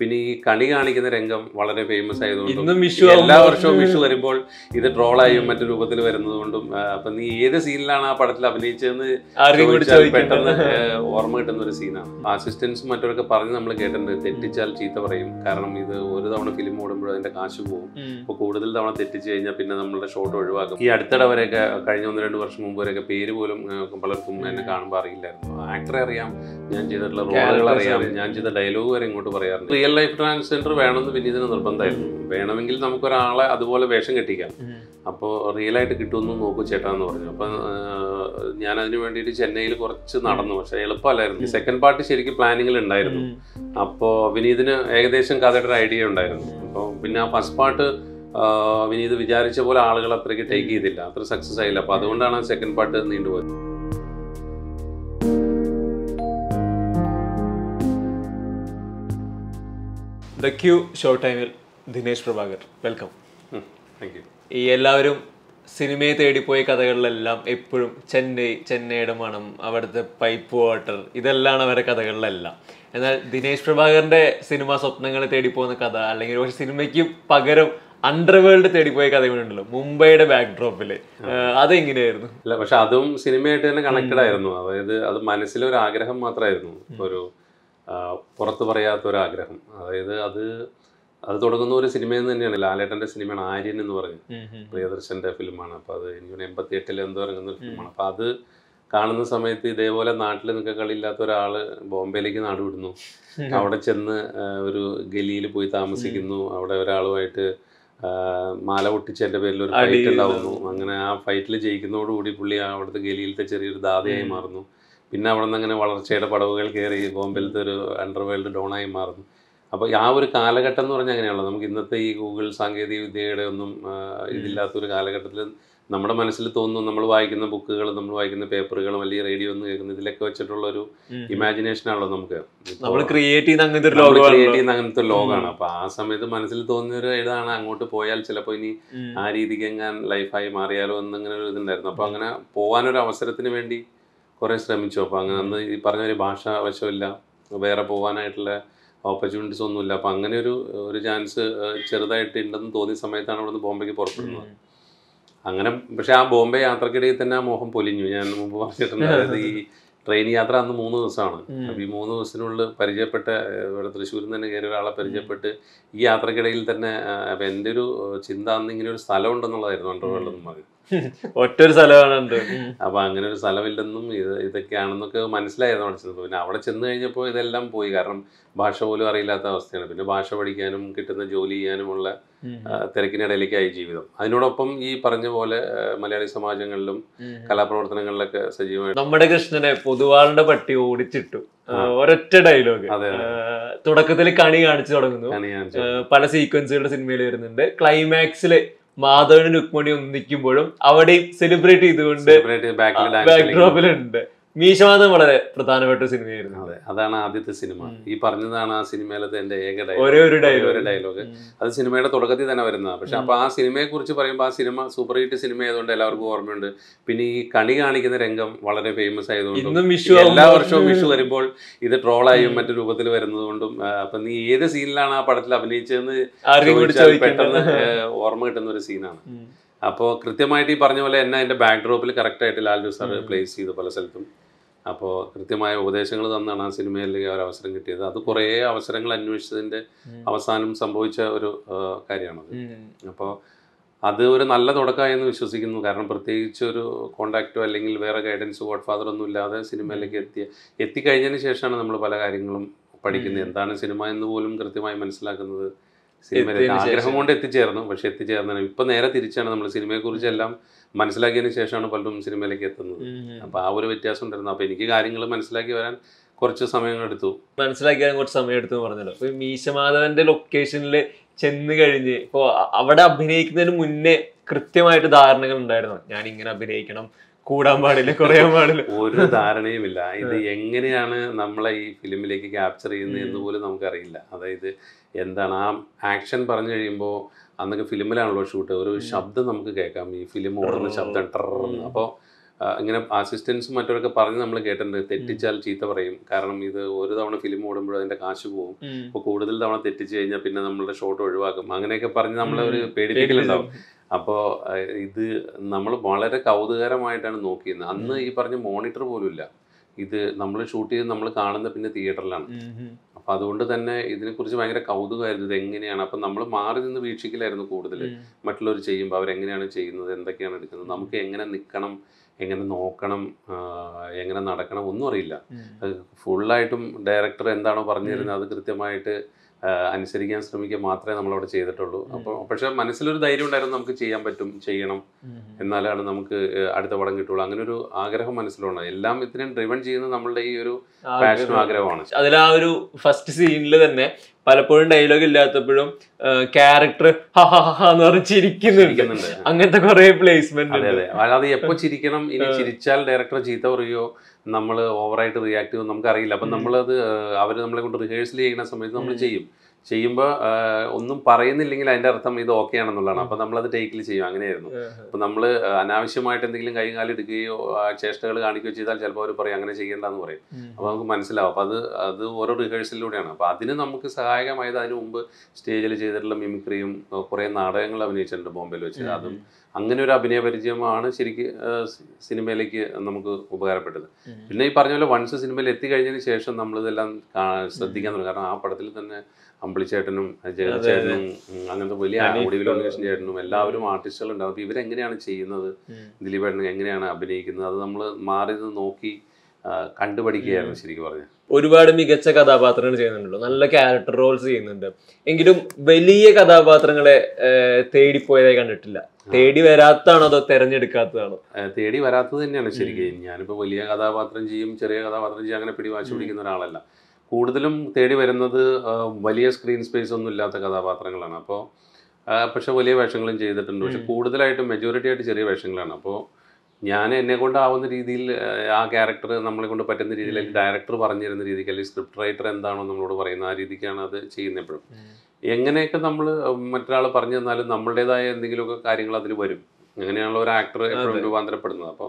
പിന്നെ ഈ കണി കാണിക്കുന്ന രംഗം വളരെ ഫേമസ് ആയതുകൊണ്ടും ഇന്നും വിഷു എല്ലാ ആവുമ്പോൾ- വർഷവും വിഷു വരുമ്പോൾ ഇത് ട്രോളായും മറ്റു രൂപത്തിൽ വരുന്നത് കൊണ്ടും അപ്പൊ നീ ഏത് സീനിലാണ് ആ പടത്തിൽ അഭിനയിച്ചതെന്ന് ആരെയും കൂടി ചോദിച്ചാൽ ചോദിക്കേണ്ടത് പെട്ടെന്ന് ഏഹ്, ഓർമ്മ കിട്ടുന്ന ഒരു സീനാണ് അസിസ്റ്റൻസും മറ്റവരൊക്കെ പറഞ്ഞ് നമ്മൾ കേട്ടിട്ടുണ്ട് തെറ്റിച്ചാൽ ചീത്ത പറയും കാരണം ഇത് ഒരു തവണ ഫിലിം ഓടുമ്പോൾ അതിന്റെ കാശ് പോകും ഉം. അപ്പോൾ കൂടുതൽ തവണ തെറ്റിച്ച് കഴിഞ്ഞാൽ പിന്നെ നമ്മളുടെ ഷോട്ട് ഒഴിവാക്കും ഈ അടുത്തിടെ വരെയൊക്കെ കഴിഞ്ഞ ഒന്ന് രണ്ട് വർഷം മുമ്പ് വരെയൊക്കെ പേര് പോലും ഏഹ്, പലർക്കും എന്നെ കാണുമ്പോൾ അറിയില്ലായിരുന്നു ആക്ടറെ അറിയാം ഞാൻ ചെയ്തിട്ടുള്ള റോളുകൾ Characters അറിയാം അറിയാം. ഞാൻ ചെയ്ത ഡയലോഗ് വരെ ഇങ്ങോട്ട് പറയാറുണ്ട് റിയൽ ലൈഫ് ട്രാൻസ്ജെൻഡർ വേണമെന്ന് വിനീതിന് നിർബന്ധമായിരുന്നു വേണമെങ്കിൽ നമുക്കൊരാളെ അതുപോലെ വേഷം കെട്ടിക്കാം ഉം. അപ്പോൾ റിയൽ ആയിട്ട് കിട്ടുമെന്ന് നോക്കൂ ചേട്ടാ എന്ന് പറഞ്ഞു അപ്പം ഞാൻ അതിന് വേണ്ടിയിട്ട് ചെന്നൈയിൽ കുറച്ച് നടന്നു പക്ഷേ എളുപ്പമല്ലായിരുന്നു സെക്കൻഡ് പാർട്ട് ശരിക്കും പ്ലാനിങ്ങിൽ ഉണ്ടായിരുന്നു ഉം. അപ്പോൾ വിനീതിന് ഏകദേശം കഥയുടെ ഒരു ഐഡിയ ഉണ്ടായിരുന്നു അപ്പോൾ പിന്നെ ആ ഫസ്റ്റ് പാർട്ട് വിനീത് വിചാരിച്ച പോലെ ആളുകൾ അത്രയ്ക്ക് ടേക്ക് ചെയ്തില്ല അത്ര സക്സസ് ആയില്ല അപ്പോൾ അതുകൊണ്ടാണ് ആ സെക്കൻഡ് പാർട്ട് നീണ്ടുപോയത് ദ ക്യൂ ഷോ ടൈമിൽ Dinesh Prabhakar welcome thank you ഈ എല്ലാവരും സിനിമയെ തേടിപ്പോയ കഥകളിലെല്ലാം എപ്പോഴും ചെന്നൈ ചെന്നൈയുടെ മണം അവിടുത്തെ പൈപ്പ് വാട്ടർ ഇതെല്ലാം അവരുടെ കഥകളിലെല്ലാം എന്നാൽ ദിനേശ് പ്രഭാകറിന്റെ സിനിമാ സ്വപ്നങ്ങളെ തേടിപ്പോകുന്ന കഥ അല്ലെങ്കിൽ ഒരു സിനിമയ്ക്ക് പകരം അണ്ടർവേൾഡ് തേടിപ്പോയ കഥകളുണ്ടല്ലോ മുംബൈയുടെ ബാക്ക്ഡ്രോപ്പില് അതെങ്ങനെയായിരുന്നു അല്ല പക്ഷെ അതും സിനിമയായിട്ട് തന്നെ കണക്റ്റഡ് ആയിരുന്നു അതായത് അത് മനസ്സിലൊരു ആഗ്രഹം മാത്രമായിരുന്നു ഒരു ആ, പുറത്ത് പറയാത്ത ഒരു ആഗ്രഹം അതായത് അത് അത് തുടങ്ങുന്ന ഒരു സിനിമയിൽ തന്നെയാണ് ലാലേട്ടന്റെ സിനിമയാണ് ആര്യൻ എന്ന് പറഞ്ഞ് പ്രിയദർശന്റെ ഫിലിമാണ് അപ്പോൾ അത് എനിക്ക് എൺപത്തി എട്ടിൽ എന്തോ ഇറങ്ങുന്ന ഒരു ഫിലിമാണ് അപ്പോൾ അത് കാണുന്ന സമയത്ത് ഇതേപോലെ നാട്ടിൽ നിൽക്കുക കളിയില്ലാത്ത ഒരാൾ ബോംബെയിലേക്ക് നാട് വിടുന്നു അവിടെ ചെന്ന് ആ, ഒരു ഗലിയിൽ പോയി താമസിക്കുന്നു അവിടെ ഒരാളുമായിട്ട് ആ, മാല പൊട്ടിച്ചതിന്റെ പേരിൽ ഒരു അടി ഫൈറ്റ് ഉണ്ടാവുന്നു അങ്ങനെ ആ ഫൈറ്റിൽ ജയിക്കുന്നതോടുകൂടി പുള്ളി ആ അവിടുത്തെ ഗലിയിലത്തെ ചെറിയൊരു ദാതയായി മാറുന്നു പിന്നെ അവിടെ നിന്ന് അങ്ങനെ വളർച്ചയുടെ പടവുകൾ കയറി ബോംബെയിലത്തെ ഒരു അണ്ടർവേൾഡ് ഡോണായി മാറുന്നു അപ്പോൾ ആ ഒരു കാലഘട്ടം എന്ന് പറഞ്ഞാൽ അങ്ങനെയാണല്ലോ നമുക്ക് ഇന്നത്തെ ഈ ഗൂഗിൾ സാങ്കേതിക വിദ്യയുടെ ഒന്നും ആ, ഇതില്ലാത്തൊരു കാലഘട്ടത്തിൽ നമ്മുടെ മനസ്സിൽ തോന്നുന്നു നമ്മൾ വായിക്കുന്ന ബുക്കുകൾ നമ്മൾ വായിക്കുന്ന പേപ്പറുകളും അല്ലെങ്കിൽ റേഡിയോ ഒന്ന് കേൾക്കുന്ന ഇതിലൊക്കെ വെച്ചിട്ടുള്ള ഒരു ഇമാജിനേഷൻ ആണല്ലോ നമുക്ക് ഇപ്പോൾ നമ്മൾ ക്രിയേറ്റ് ചെയ്യുന്ന അങ്ങനത്തെ ഒരു നമ്മൾ ലോകമാണ് create ചെയ്യുന്ന അങ്ങനത്തെ ഒരു ലോകമാണ് അപ്പൊ ആ സമയത്ത് മനസ്സിൽ തോന്നിയ ഒരു ഇതാണ് അങ്ങോട്ട് പോയാൽ ചിലപ്പോൾ ഇനി ആ രീതിക്ക് എങ്ങാൻ ലൈഫായി മാറിയാലോ എന്നിങ്ങനെ ഒരു ഇതുണ്ടായിരുന്നു അപ്പൊ അങ്ങനെ പോകാനൊരു അവസരത്തിന് വേണ്ടി കുറെ ശ്രമിച്ചു അപ്പൊ അങ്ങനെ അന്ന് ഈ പറഞ്ഞ ഒരു ഭാഷ വശമില്ല വേറെ പോകാനായിട്ടുള്ള ഓപ്പർച്യൂണിറ്റീസ് ഒന്നുമില്ല അപ്പൊ അങ്ങനെ ഒരു ഒരു ചാൻസ് ചെറുതായിട്ട് ഉണ്ടെന്ന് തോന്നിയ സമയത്താണ് അവിടെ നിന്ന് ബോംബെക്ക് പുറപ്പെടുന്നത് അങ്ങനെ പക്ഷെ ആ ബോംബെ യാത്രക്കിടയിൽ തന്നെ ആ മോഹം പൊലിഞ്ഞു ഞാൻ മുമ്പ് പറഞ്ഞിട്ടുണ്ട് അതായത് ഈ ട്രെയിൻ യാത്ര അന്ന് മൂന്ന് ദിവസമാണ് അപ്പൊ ഈ മൂന്ന് ദിവസത്തിനുള്ളിൽ പരിചയപ്പെട്ട ഏഹ്, ഇവിടെ തൃശ്ശൂരിൽ നിന്ന് തന്നെ കയറിയ ഒരാളെ പരിചയപ്പെട്ട് ഈ യാത്രക്കിടയിൽ തന്നെ ആ, അപ്പൊ എൻ്റെ ഒരു ഏഹ്, ചിന്ത അന്ന് ഇങ്ങനെ ഒരു സ്ഥലം ഉണ്ടെന്നുള്ളതായിരുന്നു അണ്ടർവേൾഡ് എന്ന് പറഞ്ഞു ഒറ്റൊരു സ്ഥലമാണ് ഉണ്ട് ഉം. അപ്പൊ അങ്ങനെ ഒരു സ്ഥലമില്ലെന്നും ഇത് ഇതൊക്കെയാണെന്നൊക്കെ മനസ്സിലായിരുന്നു അവിടെ ചെന്നപ്പോൾ പിന്നെ അവിടെ ചെന്ന് കഴിഞ്ഞപ്പോൾ ഇതെല്ലാം പോയി കാരണം ഭാഷ പോലും അറിയില്ലാത്ത അവസ്ഥയാണ് പിന്നെ ഭാഷ പഠിക്കാനും കിട്ടുന്ന ജോലി ചെയ്യാനുമുള്ള ഉം. ആ, തിരക്കിനിടയിലേക്കായി ജീവിതം അതിനോടൊപ്പം ഈ പറഞ്ഞ പോലെ ആ, മലയാളി സമാജങ്ങളിലും ഉം. കലാപ്രവർത്തനങ്ങളിലൊക്കെ സജീവമായി നമ്മുടെ കൃഷ്ണനെ പൊതുവാളുടെ പട്ടി ഓടിച്ചിട്ടു ആ, ഒരൊറ്റ ഡയലോഗ് അതെ, തുടക്കത്തിൽ കണി കാണിച്ചു തുടങ്ങുന്നു ആണ് ഞാൻ ആ, പല സീക്വൻസുകളുടെ സിനിമയിൽ വരുന്നുണ്ട് ക്ലൈമാക്സില് മാധവനും രുക്മണി ഒന്നിക്കുമ്പോഴും അവിടെയും സെലിബ്രേറ്റ് ചെയ്തുകൊണ്ട് സെലിബ്രേറ്റ് ബാക്കിൽ ഡാൻസ് ബാക്ക്ഡ്രോപ്പിലുണ്ട് മീശമാധവൻ വളരെ പ്രധാനപ്പെട്ട ഒരു സിനിമയായിരുന്നു അതെ അതാണ് ആദ്യത്തെ സിനിമ ഈ പറഞ്ഞതാണ് ആ സിനിമയിലത്തെ എന്റെ ഏക ഒരേ ഒരു ഡയലോഗ് ഒരു ഡയലോഗ് ഡയലോഗ് അത് സിനിമയുടെ തുടക്കത്തിൽ തന്നെ വരുന്നതാണ് പക്ഷെ അപ്പൊ ആ സിനിമയെ കുറിച്ച് പറയുമ്പോൾ ആ സിനിമ സൂപ്പർ ഹിറ്റ് സിനിമ ആയതുകൊണ്ട് എല്ലാവർക്കും ഓർമ്മയുണ്ട് പിന്നെ ഈ കണി കാണിക്കുന്ന രംഗം വളരെ ഫേമസ് ആയതുകൊണ്ടും ഇന്നും വിഷു എല്ലാ ആവുമ്പോൾ- വർഷവും വിഷു വരുമ്പോൾ ഇത് ട്രോളായും മറ്റു രൂപത്തിൽ വരുന്നത് കൊണ്ടും അപ്പൊ നീ ഏത് സീനിലാണ് ആ പടത്തിൽ അഭിനയിച്ചതെന്ന് ആർക്കും കൂടി ചോദിച്ചാൽ ചോദിക്കേണ്ടത് പെട്ടെന്ന് ഏഹ്, ഓർമ്മ കിട്ടുന്ന ഒരു സീനാണ് അപ്പോൾ കൃത്യമായിട്ട് ഈ പറഞ്ഞ പോലെ എന്നെ അതിന്റെ ബാക്ക് ഡ്രോപ്പിൽ കറക്റ്റായിട്ട് ലാൽജു സാർ പ്ലേസ് ചെയ്തു പല സ്ഥലത്തും അപ്പോൾ കൃത്യമായ ഉപദേശങ്ങൾ തന്നാണ് ആ സിനിമയിൽ ആ ഒരു അവസരം കിട്ടിയത് അത് കുറേ അവസരങ്ങൾ അന്വേഷിച്ചതിന്റെ അവസാനം സംഭവിച്ച ഒരു ആ, കാര്യമാണത് അപ്പോൾ അത് ഒരു നല്ല തുടക്കമായെന്ന് വിശ്വസിക്കുന്നു കാരണം പ്രത്യേകിച്ച് ഒരു കോണ്ടാക്റ്റോ അല്ലെങ്കിൽ വേറെ ഗൈഡൻസോ ഗോഡ് ഫാദർ ഒന്നും ഇല്ലാതെ സിനിമയിലേക്ക് എത്തിയ എത്തിക്കഴിഞ്ഞതിന് ശേഷമാണ് നമ്മൾ പല കാര്യങ്ങളും പഠിക്കുന്നത് എന്താണ് സിനിമ എന്ന് പോലും കൃത്യമായി മനസ്സിലാക്കുന്നത് സിനിമയിലേക്ക് എത്തിയതിന് ആഗ്രഹം ശേഷം. കൊണ്ട് എത്തിച്ചേർന്നു പക്ഷെ എത്തിച്ചേർന്നു ഇപ്പൊ നേരെ തിരിച്ചാണ് നമ്മൾ സിനിമയെക്കുറിച്ച് എല്ലാം മനസ്സിലാക്കിയതിന് ശേഷമാണ് പലരും സിനിമയിലേക്ക് എത്തുന്നത് അപ്പൊ ആ ഒരു വ്യത്യാസം ഉണ്ടായിരുന്നു അപ്പൊ എനിക്ക് കാര്യങ്ങൾ മനസ്സിലാക്കി വരാൻ കുറച്ച് സമയങ്ങളെടുത്തു മനസ്സിലാക്കിയാൽ കുറച്ച് സമയം എടുത്തു പറഞ്ഞല്ലോ അപ്പൊ ഈ മീശമാധവന്റെ ലൊക്കേഷനിൽ ചെന്ന് കഴിഞ്ഞ് ഇപ്പൊ അ- അവിടെ അഭിനയിക്കുന്നതിന് മുന്നേ കൃത്യമായിട്ട് ധാരണകൾ ഉണ്ടായിരുന്നു ഞാൻ ഇങ്ങനെ അഭിനയിക്കണം കൂടാൻ പാടില്ല കുറയാൻ പാടില്ല ഒരു ധാരണയുമില്ല ഇത് എങ്ങനെയാണ് നമ്മളെ ഈ ഫിലിമിലേക്ക് ക്യാപ്ചർ ചെയ്യുന്നത് എന്ന് പോലും നമുക്കറിയില്ല അതായത് എന്താണ് ആ ആക്ഷൻ പറഞ്ഞു കഴിയുമ്പോൾ അന്നൊക്കെ ഫിലിമിലാണല്ലോ ഷൂട്ട് ഒരു ശബ്ദം നമുക്ക് കേൾക്കാം ഈ ഫിലിം ഓടുന്ന ശബ്ദം ടർന്ന് അപ്പോൾ ആ, ഇങ്ങനെ അസിസ്റ്റൻസും മറ്റവരൊക്കെ പറഞ്ഞ് നമ്മൾ കേട്ടിട്ടുണ്ട് തെറ്റിച്ചാൽ ചീത്ത പറയും കാരണം ഇത് ഒരു തവണ ഫിലിം ഓടുമ്പോഴും അതിന്റെ കാശ് പോകും അപ്പോൾ കൂടുതൽ തവണ തെറ്റിച്ച് കഴിഞ്ഞാൽ പിന്നെ നമ്മളുടെ ഷോട്ട് ഒഴിവാക്കും അങ്ങനെയൊക്കെ പറഞ്ഞ് നമ്മളെ ഒരു പേടിപ്പിക്കലുണ്ടാവും അപ്പോൾ ഇത് നമ്മൾ വളരെ കൗതുകരമായിട്ടാണ് നോക്കിയിരുന്നത് അന്ന് ഈ പറഞ്ഞ മോണിറ്റർ പോലും ഇല്ല ഇത് നമ്മൾ ഷൂട്ട് ചെയ്ത് നമ്മൾ കാണുന്ന പിന്നെ തിയേറ്ററിലാണ് അപ്പോൾ അതുകൊണ്ട് തന്നെ ഇതിനെക്കുറിച്ച് ഭയങ്കര കൗതുകമായിരുന്നു ഇത് എങ്ങനെയാണ് അപ്പം നമ്മൾ മാറി നിന്ന് വീക്ഷിക്കലായിരുന്നു കൂടുതൽ മറ്റുള്ളവർ ചെയ്യുമ്പോൾ അവരെങ്ങനെയാണ് ചെയ്യുന്നത് എന്തൊക്കെയാണ് എടുക്കുന്നത് നമുക്ക് എങ്ങനെ നിൽക്കണം എങ്ങനെ നോക്കണം ആ, എങ്ങനെ നടക്കണം ഒന്നും അറിയില്ല അത് ഫുള്ളായിട്ടും ഡയറക്ടർ എന്താണോ പറഞ്ഞു തരുന്നത് അത് കൃത്യമായിട്ട് ആ, അനുസരിക്കാൻ ശ്രമിക്കുക മാത്രമേ നമ്മളവിടെ ചെയ്തിട്ടുള്ളൂ അപ്പോൾ പക്ഷെ മനസ്സിലൊരു ധൈര്യം ഉണ്ടായിരുന്നു നമുക്ക് ചെയ്യാൻ പറ്റും ചെയ്യണം എന്നാലാണ് നമുക്ക് ഏഹ്, അടുത്ത പടം കിട്ടുള്ളൂ അങ്ങനെ ഒരു ആഗ്രഹം മനസ്സിലുണ്ട് എല്ലാം ഇത്രയും ഡ്രിവൺ ചെയ്യുന്നത് നമ്മളുടെ ഈ ഒരു പാഷനും ആഗ്രഹമാണ് അതിൽ ആ ഒരു ഫസ്റ്റ് സീനിൽ തന്നെ പലപ്പോഴും ഡയലോഗ് ഇല്ലാത്തപ്പോഴും ക്യാരക്ടർ എന്ന് പറഞ്ഞ് ചിരിക്കുന്നുണ്ട് ഇരിക്കുന്നുണ്ട്. അങ്ങനത്തെ കുറെ പ്ലേസ്മെന്റ് അതെ അതെ അല്ലാതെ എപ്പോ ചിരിക്കണം ഇനി ചിരിച്ചാൽ ഡയറക്ടർ ചീത്ത പറയുകയോ നമ്മൾ ഓവറായിട്ട് റിയാക്ട് ചെയ്യുമോ നമുക്കറിയില്ല അപ്പം നമ്മളത് അവർ നമ്മളെ കൊണ്ട് റിഹേഴ്സൽ ചെയ്യുന്ന സമയത്ത് നമ്മൾ ചെയ്യും ചെയ്യുമ്പോൾ ഒന്നും പറയുന്നില്ലെങ്കിൽ അതിന്റെ അർത്ഥം ഇത് ഓക്കെ ആണെന്നുള്ളതാണ് അപ്പം നമ്മളത് ടേക്കിൽ ചെയ്യും അങ്ങനെയായിരുന്നു അപ്പം നമ്മൾ അനാവശ്യമായിട്ട് എന്തെങ്കിലും കൈ കാലെടുക്കുകയോ ആ, ചേഷ്ടകൾ കാണിക്കുകയോ ചെയ്താൽ ചിലപ്പോൾ അവർ പറയും അങ്ങനെ ചെയ്യേണ്ടെന്ന് പറയും അപ്പോൾ നമുക്ക് മനസ്സിലാവും അപ്പോൾ അത് അത് ഓരോ റിഹേഴ്സലിലൂടെയാണ് അപ്പോൾ അതിന് നമുക്ക് സഹായകമായത് അതിന് മുമ്പ് സ്റ്റേജിൽ ചെയ്തിട്ടുള്ള മിമിക്രിയും ഏഹ്, കുറേ നാടകങ്ങൾ അഭിനയിച്ചിട്ടുണ്ട് ബോംബെയിൽ വെച്ച് അതും അങ്ങനെ ഒരു അഭിനയ പരിചയമാണ് ശരിക്ക് ഏഹ്, സി- സിനിമയിലേക്ക് നമുക്ക് ഉപകാരപ്പെട്ടത് പിന്നെ ഈ പറഞ്ഞ പോലെ വൺസ് സിനിമയിൽ എത്തിക്കഴിഞ്ഞതിന് ശേഷം നമ്മളിതെല്ലാം കാ- ശ്രദ്ധിക്കാൻ തുടങ്ങി കാരണം ആ പടത്തിൽ തന്നെ അമ്പിളിച്ചേട്ടനും ജഗതിച്ചേട്ടനും ഉം, അങ്ങനത്തെ വലിയ ഒടുവിൽ ഉണ്ണികൃഷ്ണൻ ചേട്ടനും എല്ലാവരും ആർട്ടിസ്റ്റുകളുണ്ടാവും അപ്പോൾ ഇവരെങ്ങനെയാണ് ചെയ്യുന്നത് ദിലീപേട്ടൻ എങ്ങനെയാണ് അഭിനയിക്കുന്നത് അത് നമ്മൾ മാറി നിന്ന് നോക്കി ആ, കണ്ടുപഠിക്കുകയായിരുന്നു ശരിക്കും പറഞ്ഞാൽ ഒരുപാട് മികച്ച കഥാപാത്രങ്ങൾ ചെയ്യുന്നുണ്ടല്ലോ നല്ല ക്യാരക്ടർ റോൾസ് ചെയ്യുന്നുണ്ട് എങ്കിലും വലിയ കഥാപാത്രങ്ങളെ ഏഹ്, തേടിപ്പോയതായി കണ്ടിട്ടില്ല തേടി വരാത്തതാണോ അതോ തെരഞ്ഞെടുക്കാത്തതാണോ ആ, തേടി വരാത്തത് തന്നെയാണ് ശരിക്കും ഞാനിപ്പോൾ വലിയ കഥാപാത്രം ചെയ്യും ചെറിയ കഥാപാത്രം ചെയ്യും അങ്ങനെ പിടിവാശി പിടിക്കുന്ന ഒരാളല്ല കൂടുതലും തേടി വരുന്നത് ആ, വലിയ സ്ക്രീൻ സ്പേസ് ഒന്നും ഇല്ലാത്ത കഥാപാത്രങ്ങളാണ് അപ്പോൾ പക്ഷെ വലിയ വേഷങ്ങളും ചെയ്തിട്ടുണ്ട് പക്ഷെ കൂടുതലായിട്ടും മെജോറിറ്റി ആയിട്ട് ചെറിയ വേഷങ്ങളാണ് അപ്പോൾ ഞാൻ എന്നെ കൊണ്ടാവുന്ന രീതിയിൽ ആ, ആ ക്യാരക്ടർ നമ്മളെ കൊണ്ട് പറ്റുന്ന രീതിയിൽ അല്ലെങ്കിൽ ഡയറക്ടർ പറഞ്ഞു തരുന്ന രീതിക്ക് അല്ലെങ്കിൽ സ്ക്രിപ്റ്റ് റൈറ്റർ എന്താണോ നമ്മളോട് പറയുന്നത് ആ രീതിക്കാണ് അത് ചെയ്യുന്നത് എപ്പോഴും എങ്ങനെയൊക്കെ നമ്മൾ മറ്റൊരാൾ പറഞ്ഞു തന്നാലും നമ്മളുടേതായ എന്തെങ്കിലുമൊക്കെ കാര്യങ്ങൾ അതിൽ വരും അങ്ങനെയാണല്ലോ ഒരു ആക്ടർ എപ്പോഴും രൂപാന്തരപ്പെടുന്നത് അപ്പോൾ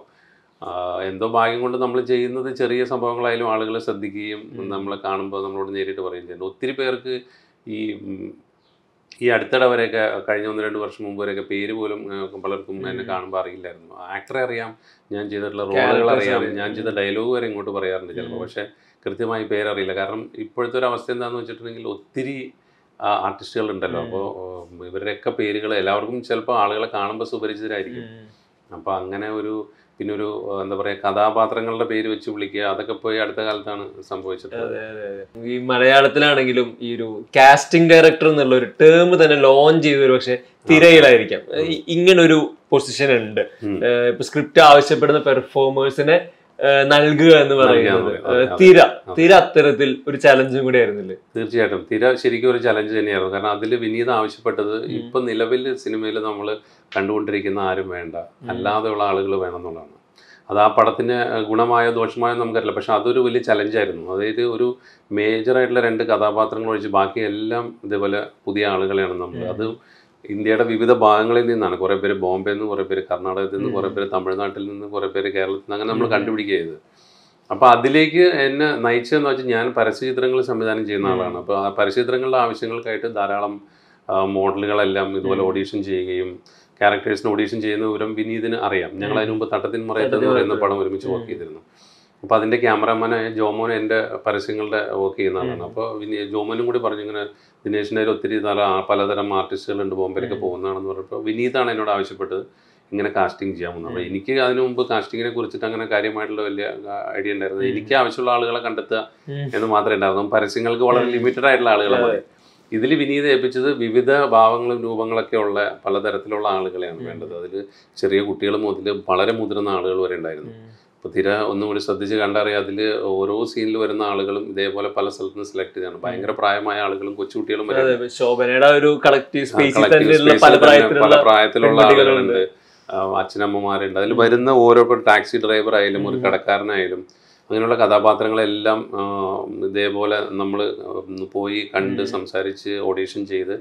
എന്തോ ഭാഗ്യം കൊണ്ട് നമ്മൾ ചെയ്യുന്നത് ചെറിയ സംഭവങ്ങളായാലും ആളുകൾ ശ്രദ്ധിക്കുകയും നമ്മളെ കാണുമ്പോൾ നമ്മളോട് നേരിട്ട് പറയുകയും ചെയ്യുന്നുണ്ട് ഒത്തിരി പേർക്ക് ഈ ഉം, ഈ അടുത്തിടെ വരെയൊക്കെ കഴിഞ്ഞ ഒന്ന് രണ്ട് വർഷം മുമ്പ് വരെയൊക്കെ പേര് പോലും ആ, പലർക്കും എന്നെ കാണുമ്പോൾ അറിയില്ലായിരുന്നു ആക്ടറെ അറിയാം ഞാൻ ചെയ്തിട്ടുള്ള റോളുകൾ Characters അറിയാം അറിയാം. ഞാൻ ചെയ്ത ഡയലോഗ് വരെ ഇങ്ങോട്ട് പറയാറുണ്ട് ചിലപ്പോൾ പക്ഷേ കൃത്യമായി പേരറിയില്ല കാരണം ഇപ്പോഴത്തെ ഒരു അവസ്ഥ എന്താണെന്ന് വെച്ചിട്ടുണ്ടെങ്കിൽ ഒത്തിരി ആർട്ടിസ്റ്റുകൾ ഉണ്ടല്ലോ അപ്പോൾ ഇവരുടെയൊക്കെ പേരുകൾ എല്ലാവർക്കും ചിലപ്പോൾ ആളുകളെ കാണുമ്പോൾ സുപരിചിതരായിരിക്കും അപ്പോൾ അങ്ങനെ ഒരു പിന്നെ ഒരു ആ, എന്താ പറയുക കഥാപാത്രങ്ങളുടെ പേര് വെച്ച് വിളിക്കുക അതൊക്കെ പോയി അടുത്ത കാലത്താണ് സംഭവിച്ചിട്ടുള്ളത് ഈ മലയാളത്തിലാണെങ്കിലും ഈ ഒരു കാസ്റ്റിംഗ് ഡയറക്ടർ എന്നുള്ള ഒരു ടേം തന്നെ ലോഞ്ച് ചെയ്ത ഒരു പക്ഷെ തിരയിലായിരിക്കാം ഈ- ഇങ്ങനൊരു പൊസിഷൻ ഉണ്ട് ഉം. ഏഹ് ഇപ്പൊ സ്ക്രിപ്റ്റ് ആവശ്യപ്പെടുന്ന പെർഫോമേഴ്സിനെ നൽകുക എന്ന് പറയുന്നത് നൽകുക എന്ന് പറയും. ഏഹ് തിര തിര അത്തരത്തിൽ ഒരു ചലഞ്ചും കൂടി ആയിരുന്നില്ലേ തീർച്ചയായിട്ടും തിര ശരിക്കും ഒരു ചലഞ്ച് തന്നെയായിരുന്നു കാരണം അതിൽ വിനീത ആവശ്യപ്പെട്ടത് ഇപ്പൊ നിലവിൽ സിനിമയിൽ നമ്മൾ കണ്ടുകൊണ്ടിരിക്കുന്ന ആരും വേണ്ട അല്ലാതെയുള്ള ആളുകൾ വേണം എന്നുള്ളതാണ് അത് ആ പടത്തിന് ഗുണമായോ ദോഷമായോ നമുക്കറിയില്ല പക്ഷെ അതൊരു വലിയ ചലഞ്ചായിരുന്നു അതായത് ഒരു മേജർ ആയിട്ടുള്ള രണ്ട് കഥാപാത്രങ്ങൾ ഒഴിച്ച് ബാക്കി എല്ലാം ഇതേപോലെ പുതിയ ആളുകളെയാണ് നമ്മൾ അത് ഇന്ത്യയുടെ വിവിധ ഭാഗങ്ങളിൽ നിന്നാണ് കുറേ പേര് ബോംബെയിൽ നിന്ന് കുറേ പേര് കർണാടകത്തിൽ നിന്ന് കുറേ പേര് തമിഴ്നാട്ടിൽ നിന്ന് കുറേ പേര് കേരളത്തിൽ നിന്ന് അങ്ങനെ നമ്മൾ കണ്ടുപിടിക്കുക ചെയ്തത് അപ്പോൾ അതിലേക്ക് എന്നെ നയിച്ചതെന്ന് വെച്ചാൽ ഞാൻ പരസ്യചിത്രങ്ങൾ സംവിധാനം ചെയ്യുന്ന ആളാണ് അപ്പോൾ ആ പരസ്യചിത്രങ്ങളുടെ ആവശ്യങ്ങൾക്കായിട്ട് ധാരാളം ആ, മോഡലുകളെല്ലാം ഇതുപോലെ ഓഡീഷൻ ചെയ്യുകയും ക്യാരക്ടേഴ്സിന് ഓഡീഷൻ ചെയ്യുന്ന വിവരം വിനീതിന് അറിയാം ഞങ്ങൾ അതിന് മുമ്പ് തട്ടത്തിൻ മറയത്ത് എന്ന് പറയുന്ന പടം ഒരുമിച്ച് വർക്ക് ചെയ്തിരുന്നു അപ്പോൾ അതിൻ്റെ ക്യാമറമാനായ ജോമോൻ എൻ്റെ പരസ്യങ്ങളുടെ വർക്ക് ചെയ്യുന്ന ആളാണ് അപ്പോൾ വിനി ജോമോനും കൂടി പറഞ്ഞു ഇങ്ങനെ ദിനേശിൻ്റെ കയ്യിൽ ഒത്തിരി നല്ല ആ- പലതരം ആർട്ടിസ്റ്റുകളുണ്ട് ബോംബെയിലൊക്കെ പോകുന്നതാണെന്ന് പറഞ്ഞപ്പോൾ വിനീതാണ് എന്നോട് ആവശ്യപ്പെട്ടത് ഇങ്ങനെ കാസ്റ്റിംഗ് ചെയ്യാമെന്ന് അപ്പോൾ എനിക്ക് അതിനു മുമ്പ് കാസ്റ്റിങ്ങിനെ കുറിച്ചിട്ട് അങ്ങനെ കാര്യമായിട്ടുള്ള വലിയ ഐഡിയ ഉണ്ടായിരുന്നു എനിക്ക് ആവശ്യമുള്ള ആളുകളെ കണ്ടെത്തുക എന്ന് മാത്രമേ ഉണ്ടായിരുന്നു പരസ്യങ്ങൾക്ക് വളരെ ലിമിറ്റഡ് ആയിട്ടുള്ള ആളുകളെ മതി ഇതിൽ വിനീത് ഏൽപ്പിച്ചത് വിവിധ ഭാവങ്ങളും രൂപങ്ങളൊക്കെ ഉള്ള പലതരത്തിലുള്ള ആളുകളെയാണ് വേണ്ടത് അതിൽ ചെറിയ കുട്ടികൾ മുതൽ വളരെ മുതിർന്ന ആളുകൾ വരെ ഉണ്ടായിരുന്നു അപ്പോൾ തിര ഒന്നും കൂടി ശ്രദ്ധിച്ച് കണ്ടറിയാം അതിൽ ഓരോ സീനിൽ വരുന്ന ആളുകളും ഇതേപോലെ പല സ്ഥലത്ത് നിന്ന് സെലക്ട് ചെയ്താണ് ഭയങ്കര പ്രായമായ ആളുകളും കൊച്ചുകുട്ടികളും വരെ അതെ ശോഭനയുടെ ആ ഒരു കളക്റ്റീവ് സ്പേസിൽ collective തന്നെയുള്ള space പല ൽ തന്നെ പ്രായത്തിലുള്ള പല പ്രായത്തിലുള്ള പെൺകുട്ടികളുണ്ട്. ആളുകളുണ്ട് ആ, അച്ഛനമ്മമാരുണ്ട് അതിൽ വരുന്ന ഓരോ ടാക്സി ഡ്രൈവർ ആയാലും ഒരു കടക്കാരനായാലും അങ്ങനെയുള്ള കഥാപാത്രങ്ങളെല്ലാം ആ, ഇതേപോലെ നമ്മൾ പോയി കണ്ട് സംസാരിച്ച് ഓഡീഷൻ ചെയ്ത്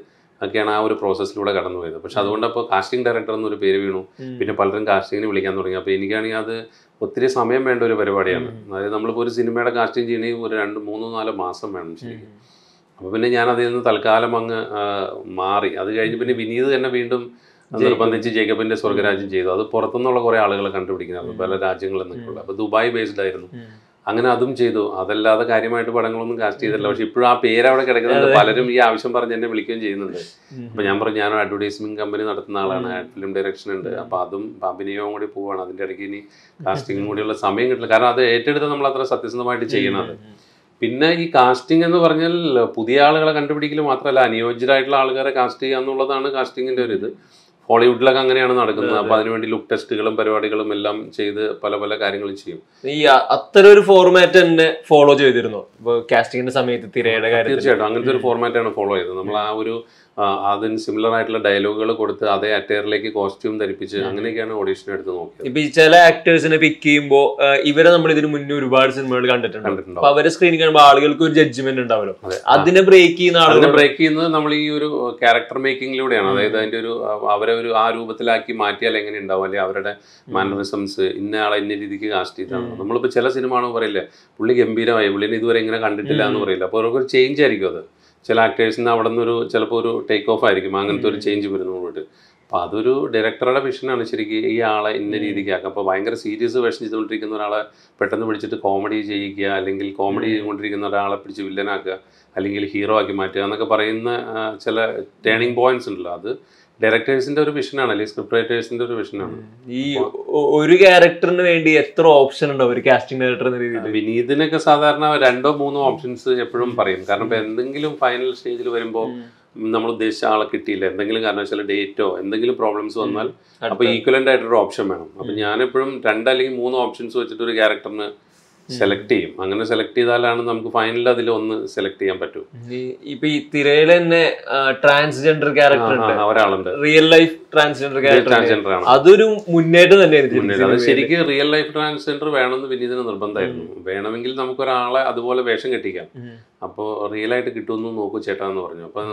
ഒക്കെയാണ് ആ ഒരു പ്രോസസ്സിലൂടെ കടന്നു പോയത് പക്ഷെ അതുകൊണ്ട് അപ്പോൾ കാസ്റ്റിംഗ് ഡയറക്ടർ എന്നൊരു പേര് വീണു പിന്നെ പലരും കാസ്റ്റിങ്ങിന് വിളിക്കാൻ തുടങ്ങി അപ്പോൾ എനിക്കാണെങ്കിൽ അത് ഒത്തിരി സമയം വേണ്ട ഒരു പരിപാടിയാണ് അതായത് നമ്മളിപ്പോൾ ഒരു സിനിമയുടെ കാസ്റ്റിംഗ് ചെയ്യണമെങ്കിൽ ഒരു രണ്ട് മൂന്നോ നാലോ മാസം വേണം ശരിക്കും അപ്പോൾ പിന്നെ ഞാൻ അതിൽ നിന്ന് തൽക്കാലം അങ്ങ് ആ, മാറി അത് കഴിഞ്ഞ് പിന്നെ വിനീത് തന്നെ വീണ്ടും നിർബന്ധിച്ച് ജേക്കബിന്റെ സ്വർഗരാജ്യം ചെയ്തു അത് പുറത്തുനിന്നുള്ള കുറെ ആളുകളെ കണ്ടുപിടിക്കുന്നത് പല രാജ്യങ്ങളിൽ നിന്നൊക്കെയുള്ള അപ്പോൾ ദുബായ് ബേസ്ഡ് ആയിരുന്നു അങ്ങനെ അതും ചെയ്തു അതല്ലാതെ കാര്യമായിട്ട് പടങ്ങളൊന്നും കാസ്റ്റ് ചെയ്തില്ല പക്ഷെ ഇപ്പോഴും ആ പേര് അവിടെ കിടക്കുന്നുണ്ട് പലരും ഈ ആവശ്യം പറഞ്ഞ് എന്നെ വിളിക്കുകയും ചെയ്യുന്നുണ്ട് അപ്പൊ ഞാൻ പറഞ്ഞു ഞാനൊരു അഡ്വർടൈസ്മെന്റ് കമ്പനി നടത്തുന്ന ആളാണ് ഫിലിം ഡയറക്ഷൻ ഉണ്ട് അപ്പൊ അതും അഭിനയവും കൂടി പോവാണ് അതിന്റെ ഇടയ്ക്ക് ഇനി കാസ്റ്റിംഗും കൂടിയുള്ള സമയം കിട്ടില്ല കാരണം അത് ഏറ്റെടുത്ത് നമ്മൾ അത്ര സത്യസന്ധമായിട്ട് ചെയ്യണത് പിന്നെ ഈ കാസ്റ്റിംഗ് എന്ന് പറഞ്ഞാൽ പുതിയ ആളുകളെ കണ്ടുപിടിക്കൽ മാത്രമല്ല അനുയോജ്യരായിട്ടുള്ള ആൾക്കാരെ കാസ്റ്റ് ചെയ്യുക എന്നുള്ളതാണ് കാസ്റ്റിംഗിന്റെ ഒരു ഇത് ഹോളിവുഡിലൊക്കെ അങ്ങനെയാണ് നടക്കുന്നത് അപ്പൊ അതിനുവേണ്ടി ലുക്ക് ടെസ്റ്റുകളും പരിപാടികളും എല്ലാം ചെയ്ത് പല പല കാര്യങ്ങളും ചെയ്യും ഈ അ- അത്തരം ഒരു ഫോർമാറ്റ് തന്നെ ഫോളോ ചെയ്തിരുന്നു ഇപ്പൊ കാസ്റ്റിംഗിന്റെ സമയത്ത് തിരയുടെ കാര്യത്തിൽ തീർച്ചയായിട്ടും അങ്ങനത്തെ ഒരു ഫോർമാറ്റാണ് ഫോളോ ചെയ്തത് നമ്മൾ ആ ഒരു ആ, അതിന് സിമിലർ ആയിട്ടുള്ള ഡയലോഗുകൾ കൊടുത്ത് അതേ അറ്റയറിലേക്ക് കോസ്റ്റ്യൂം ധരിപ്പിച്ച് അങ്ങനെയൊക്കെയാണ് ഓഡീഷൻ എടുത്ത് നോക്കിയത് ഇപ്പൊ ഈ ചില ആക്ടേഴ്സിനെ പിക്ക് ചെയ്യുമ്പോ ആ, ഇവരെ നമ്മൾ ഇതിനു മുന്നേ ഒരുപാട് സിനിമകൾ കണ്ടിട്ടുണ്ട് കണ്ടിട്ടുണ്ടോ അപ്പൊ അവരെ സ്ക്രീനിൽ കാണുമ്പോൾ ആളുകൾക്ക് ഒരു ജഡ്ജ്മെന്റ് ഉണ്ടാവല്ലോ അതെ. അതിനെ ബ്രേക്ക് ചെയ്യുന്ന അതിനെ ആളുകൾ ബ്രേക്ക് ചെയ്യുന്നത് നമ്മൾ ഈ ഒരു ക്യാരക്ടർ മേക്കിങ്ങിലൂടെയാണ് അതായത് അതിന്റെ ഒരു ആ, അവരെ ഒരു ആ രൂപത്തിലാക്കി മാറ്റിയാൽ എങ്ങനെ ഉണ്ടാവും അല്ലെങ്കിൽ അവരുടെ മാനറിസംസ് ഇന്ന ആളെ ഇന്ന രീതിക്ക് കാസ്റ്റ് ചെയ്താണ് നമ്മളിപ്പോൾ ചില സിനിമ ആണ് പറയില്ല പുള്ളി ഗംഭീരമായി പുള്ളിനെ ഇതുവരെ ഇങ്ങനെ കണ്ടിട്ടില്ല എന്ന് പറയില്ല അപ്പോൾ അവർക്ക് ഒരു ചേഞ്ച് ആയിരിക്കും അത് ചില ആക്ടേഴ്സിന് അവിടെ നിന്ന് ഒരു ചിലപ്പോൾ ഒരു ടേക്ക് ഓഫ് ആയിരിക്കും അങ്ങനത്തെ ഒരു ചേഞ്ച് വരുന്നു പോയിട്ട് അപ്പോൾ അതൊരു ഡയറക്ടറുടെ വിഷനാണ് ശരിക്കും ഈ ആളെ ഇന്ന രീതിക്ക് ആക്കുക അപ്പോൾ ഭയങ്കര സീരിയസ് വേഷം ചെയ്തുകൊണ്ടിരിക്കുന്ന ഒരാളെ പെട്ടെന്ന് പിടിച്ചിട്ട് കോമഡി ചെയ്യിക്കുക അല്ലെങ്കിൽ കോമഡി ചെയ്തുകൊണ്ടിരിക്കുന്ന ഒരാളെ പിടിച്ച് വില്ലനാക്കുക അല്ലെങ്കിൽ ഹീറോ ആക്കി മാറ്റുക എന്നൊക്കെ പറയുന്ന ആ, ചില ടേണിംഗ് പോയിന്റ്സ് ഉണ്ടല്ലോ അത് ഡയറക്ടേഴ്സിന്റെ ഒരു വിഷനാണ് അല്ലെങ്കിൽ സ്ക്രിപ്റ്റ് റൈറ്റേഴ്സിന്റെ ഒരു വിഷനാണ് ഈ ഒ- ഒരു ക്യാരക്ടറിന് വേണ്ടി എത്ര ഓപ്ഷൻ ഉണ്ടാവും ഒരു കാസ്റ്റിംഗ് ഡയറക്ടർ എന്ന രീതിയിൽ വിനീതിനൊക്കെ സാധാരണ രണ്ടോ മൂന്നോ ഓപ്ഷൻസ് എപ്പോഴും പറയും കാരണം ഇപ്പൊ എന്തെങ്കിലും ഫൈനൽ സ്റ്റേജിൽ വരുമ്പോൾ നമ്മൾ ഉദ്ദേശിച്ച ആളെ കിട്ടിയില്ല എന്തെങ്കിലും കാരണവശാൽ ഡേറ്റോ എന്തെങ്കിലും പ്രോബ്ലംസ് വന്നാൽ അപ്പൊ ഈക്വലന്റ് ആയിട്ടൊരു ഓപ്ഷൻ വേണം അപ്പൊ ഞാൻ എപ്പോഴും രണ്ട് അല്ലെങ്കിൽ മൂന്ന് ഓപ്ഷൻസ് വെച്ചിട്ട് ഒരു ക്യാരക്ടറിന് സെലക്ട് ചെയ്യും അങ്ങനെ സെലക്ട് ചെയ്താലാണ് നമുക്ക് ഫൈനലിൽ അതിൽ ഒന്ന് സെലക്ട് ചെയ്യാൻ പറ്റൂ ഈ- ഇപ്പൊ ഈ തിരയിൽ തന്നെ ട്രാൻസ്ജെൻഡർ ക്യാരക്ടർ ആ, ഉണ്ട് ആ, ഒരാളുണ്ട് real life transgender character transgender ആണ് അതൊരു മുന്നേറ്റം തന്നെയായിരുന്നു മുന്നേറ്റം. അത് ശരിക്കും റിയൽ ലൈഫ് ട്രാൻസ്ജെൻഡർ വേണമെന്ന് വിനീതിന് നിർബന്ധമായിരുന്നു വേണമെങ്കിൽ നമുക്കൊരാളെ അതുപോലെ വേഷം കെട്ടിക്കാം അപ്പോൾ റിയൽ ആയിട്ട് കിട്ടുമെന്ന് നോക്കൂ ചേട്ടാ എന്ന് പറഞ്ഞു അപ്പം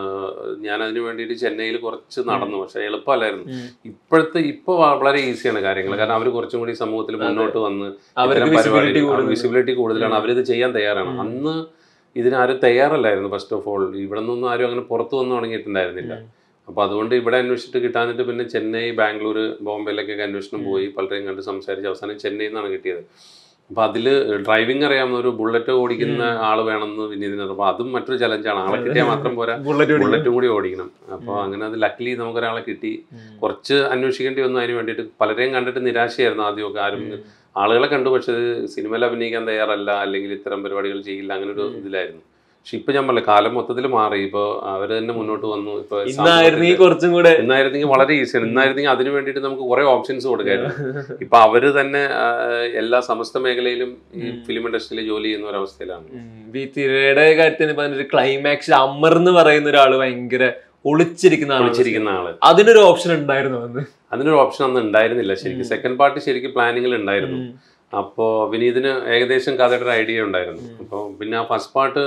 ഞാൻ അതിന് വേണ്ടിയിട്ട് ചെന്നൈയിൽ കുറച്ച് നടന്നു പക്ഷെ എളുപ്പമല്ലായിരുന്നു ഇപ്പോഴത്തെ ഇപ്പോൾ വളരെ ഈസിയാണ് കാര്യങ്ങൾ കാരണം അവർ കുറച്ചും കൂടി സമൂഹത്തിൽ മുന്നോട്ട് വന്ന് അവർക്ക് visibility കൂടുതലുണ്ട്. വിസിബിലിറ്റി കൂടുതലാണ് അവരിത് ചെയ്യാൻ തയ്യാറാണ് അന്ന് ഇതിനാരും തയ്യാറല്ലായിരുന്നു ഫസ്റ്റ് ഓഫ് ഓൾ ഇവിടെ നിന്നൊന്നും ആരും അങ്ങനെ പുറത്തു വന്നു തുടങ്ങിയിട്ടുണ്ടായിരുന്നില്ല അപ്പോൾ അതുകൊണ്ട് ഇവിടെ അന്വേഷിച്ചിട്ട് കിട്ടാനിട്ട് പിന്നെ ചെന്നൈ ബാംഗ്ലൂർ ബോംബെയിലേക്കൊക്കെ അന്വേഷണം പോയി പലരെയും കണ്ട് സംസാരിച്ച് അവസാനം ചെന്നൈയിൽ നിന്നാണ് കിട്ടിയത് അപ്പോൾ അതിൽ ഡ്രൈവിംഗ് അറിയാവുന്ന ഒരു ബുള്ളറ്റ് ഓടിക്കുന്ന ആൾ വേണമെന്ന് വിനീതിന് അപ്പോൾ അതും മറ്റൊരു ചലഞ്ചാണ് ആളെ കിട്ടിയാൽ മാത്രം പോരാ ബുള്ളറ്റ് ബുള്ളറ്റും കൂടി ഓടിക്കണം അപ്പോൾ അങ്ങനെ അത് ലക്കിലി നമുക്കൊരാളെ കിട്ടി കുറച്ച് അന്വേഷിക്കേണ്ടി വന്നു അതിന് വേണ്ടിയിട്ട് പലരെയും കണ്ടിട്ട് നിരാശയായിരുന്നു ആദ്യമൊക്കെ ആരും ആളുകളെ കണ്ടു പക്ഷെ ഇത് സിനിമയിൽ അഭിനയിക്കാൻ തയ്യാറല്ല അല്ലെങ്കിൽ ഇത്തരം പരിപാടികൾ ചെയ്യില്ല അങ്ങനെ ഒരു ഇതിലായിരുന്നു പക്ഷെ ഇപ്പൊ ഞാൻ പറഞ്ഞ കാലം മൊത്തത്തിൽ മാറി ഇപ്പൊ അവര് തന്നെ മുന്നോട്ട് വന്നു ഇപ്പൊ ഇന്നായിരുന്നു ഈ സമൂഹത്തിന്റെ- കുറച്ചും കൂടെ ഇന്നായിരുന്നെങ്കിൽ വളരെ ഈസിയാണ് ഇന്നായിരുന്നെങ്കിൽ അതിന് വേണ്ടിയിട്ട് നമുക്ക് കുറെ ഓപ്ഷൻസ് കൊടുക്കായിരുന്നു ഇപ്പൊ അവര് തന്നെ ആ, എല്ലാ സമസ്ത മേഖലയിലും ഈ ഫിലിം ഇൻഡസ്ട്രിയിൽ ജോലി ചെയ്യുന്ന ഒരു അവസ്ഥയിലാണ് ഉം. ഈ തിരയുടെ കാര്യത്തിന് പറഞ്ഞൊരു ക്ലൈമാക്സിൽ അമർ എന്ന് പറയുന്ന ഒരാള് ഭയങ്കര ഒളിച്ചിരിക്കുന്ന ആളാണ് വിളിച്ചിരിക്കുന്ന ആള് അതിനൊരു ഓപ്ഷൻ ഉണ്ടായിരുന്നു അന്ന് അതിനൊരു ഓപ്ഷൻ അന്ന് ഉണ്ടായിരുന്നില്ല ശരിക്കും സെക്കൻഡ് പാർട്ട് ശരിക്കും പ്ലാനിങ്ങിൽ ഉണ്ടായിരുന്നു അപ്പോൾ വിനീതിന് ഏകദേശം കഥയുടെ ഒരു ഐഡിയ ഉണ്ടായിരുന്നു അപ്പോൾ പിന്നെ ആ ഫസ്റ്റ് പാർട്ട്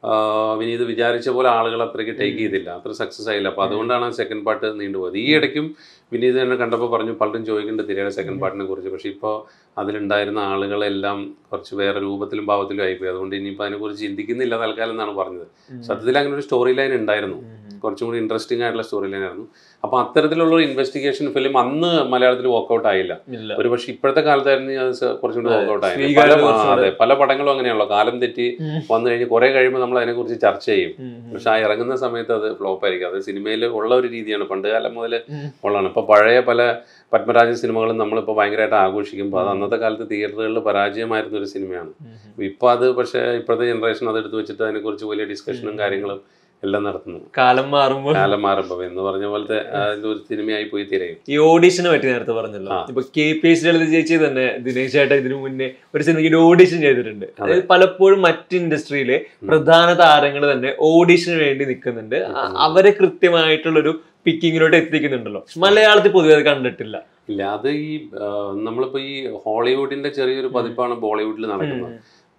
വിനീത് വിചാരിച്ച പോലെ ആളുകൾ അത്രയ്ക്ക് ടേക്ക് ചെയ്തില്ല അത്ര സക്സസ് ആയില്ല അപ്പോൾ അതുകൊണ്ടാണ് ആ സെക്കൻഡ് പാർട്ട് നീണ്ടുപോയത് ഈ ഇടയ്ക്കും വിനീത് തന്നെ കണ്ടപ്പോൾ പറഞ്ഞു പലരും ചോദിക്കേണ്ട തിരയുടെ സെക്കൻഡ് പാർട്ടിനെ കുറിച്ച് പക്ഷേ ഇപ്പോൾ അതിലുണ്ടായിരുന്ന ആളുകളെല്ലാം കുറച്ച് വേറെ രൂപത്തിലും ഭാവത്തിലും ആയിപ്പോയി അതുകൊണ്ട് ഇനിയിപ്പോൾ അതിനെക്കുറിച്ച് ചിന്തിക്കുന്നില്ല തൽക്കാലം എന്നാണ് പറഞ്ഞത് സത്യത്തിൽ അങ്ങനെ ഒരു സ്റ്റോറി ലൈൻ ഉണ്ടായിരുന്നു കുറച്ചും കൂടി ഇൻട്രസ്റ്റിംഗ് ആയിട്ടുള്ള സ്റ്റോറി ലൈൻ ആയിരുന്നു അപ്പോൾ അത്തരത്തിലുള്ള ഒരു ഇൻവെസ്റ്റിഗേഷൻ ഫിലിം അന്ന് മലയാളത്തിൽ വർക്കൗട്ട് ആയില്ല ഇല്ല ഒരു പക്ഷെ ഇപ്പോഴത്തെ കാലത്തായിരുന്നു അത് സ- കുറച്ചും കൂടി വർക്കൗട്ട് ആയത് സ്വീകാര്യത പല ആ, കുറച്ചുകൂടെ. അതെ പല പടങ്ങളും അങ്ങനെയാണല്ലോ കാലം തെറ്റി വന്നു കഴിഞ്ഞ് കുറെ കഴിയുമ്പോൾ നമ്മൾ അതിനെക്കുറിച്ച് ചർച്ച ചെയ്യും ഉം. പക്ഷെ ആ ഇറങ്ങുന്ന സമയത്ത് അത് ഫ്ലോപ്പ് ആയിരിക്കും അത് സിനിമയിൽ ഉള്ള ഒരു രീതിയാണ് പണ്ട് കാലം മുതൽ ഉള്ളതാണ് ഇപ്പൊ പഴയ പല പത്മരാജൻ സിനിമകളും നമ്മളിപ്പോൾ ഭയങ്കരമായിട്ട് ആഘോഷിക്കുമ്പോൾ അത് അന്നത്തെ കാലത്ത് തിയേറ്ററുകളിൽ പരാജയമായിരുന്ന ഒരു സിനിമയാണ് ഇപ്പൊ അത് പക്ഷേ ഇപ്പോഴത്തെ ജനറേഷൻ അത് എടുത്തു വെച്ചിട്ട് അതിനെക്കുറിച്ച് വലിയ ഡിസ്കഷനും കാര്യങ്ങളും എല്ലാം നടത്തുന്നു കാലം മാറുമ്പോൾ കാലം മാറുമ്പോൾ എന്ന് പറഞ്ഞ പോലത്തെ അതിന്റെ ഒരു സിനിമയായി പോയി തിരയും ഈ ഓഡീഷനെ പറ്റി നേരത്തെ പറഞ്ഞല്ലോ ആ. ഇപ്പൊ കെ പി എസ് ലളിത ചേച്ചി തന്നെ ദിനേശ് ചേട്ടൻ ഇതിനു മുന്നേ ഒരു സിനിമയ്ക്ക് ഓഡീഷൻ ചെയ്തിട്ടുണ്ട് അതായത് പലപ്പോഴും മറ്റ് ഇൻഡസ്ട്രിയിലെ പ്രധാന താരങ്ങൾ തന്നെ ഓഡീഷന് വേണ്ടി നിൽക്കുന്നുണ്ട് അ- അവരെ കൃത്യമായിട്ടുള്ളൊരു പിക്കിങ്ങിലോട്ട് എത്തിക്കുന്നുണ്ടല്ലോ മലയാളത്തിൽ പൊതുവെ അത് കണ്ടിട്ടില്ല ഇല്ല അത് ഈ ആ, നമ്മളിപ്പോ ഈ ഹോളിവുഡിന്റെ ചെറിയൊരു പതിപ്പാണ് ബോളിവുഡിൽ നടക്കുന്നത്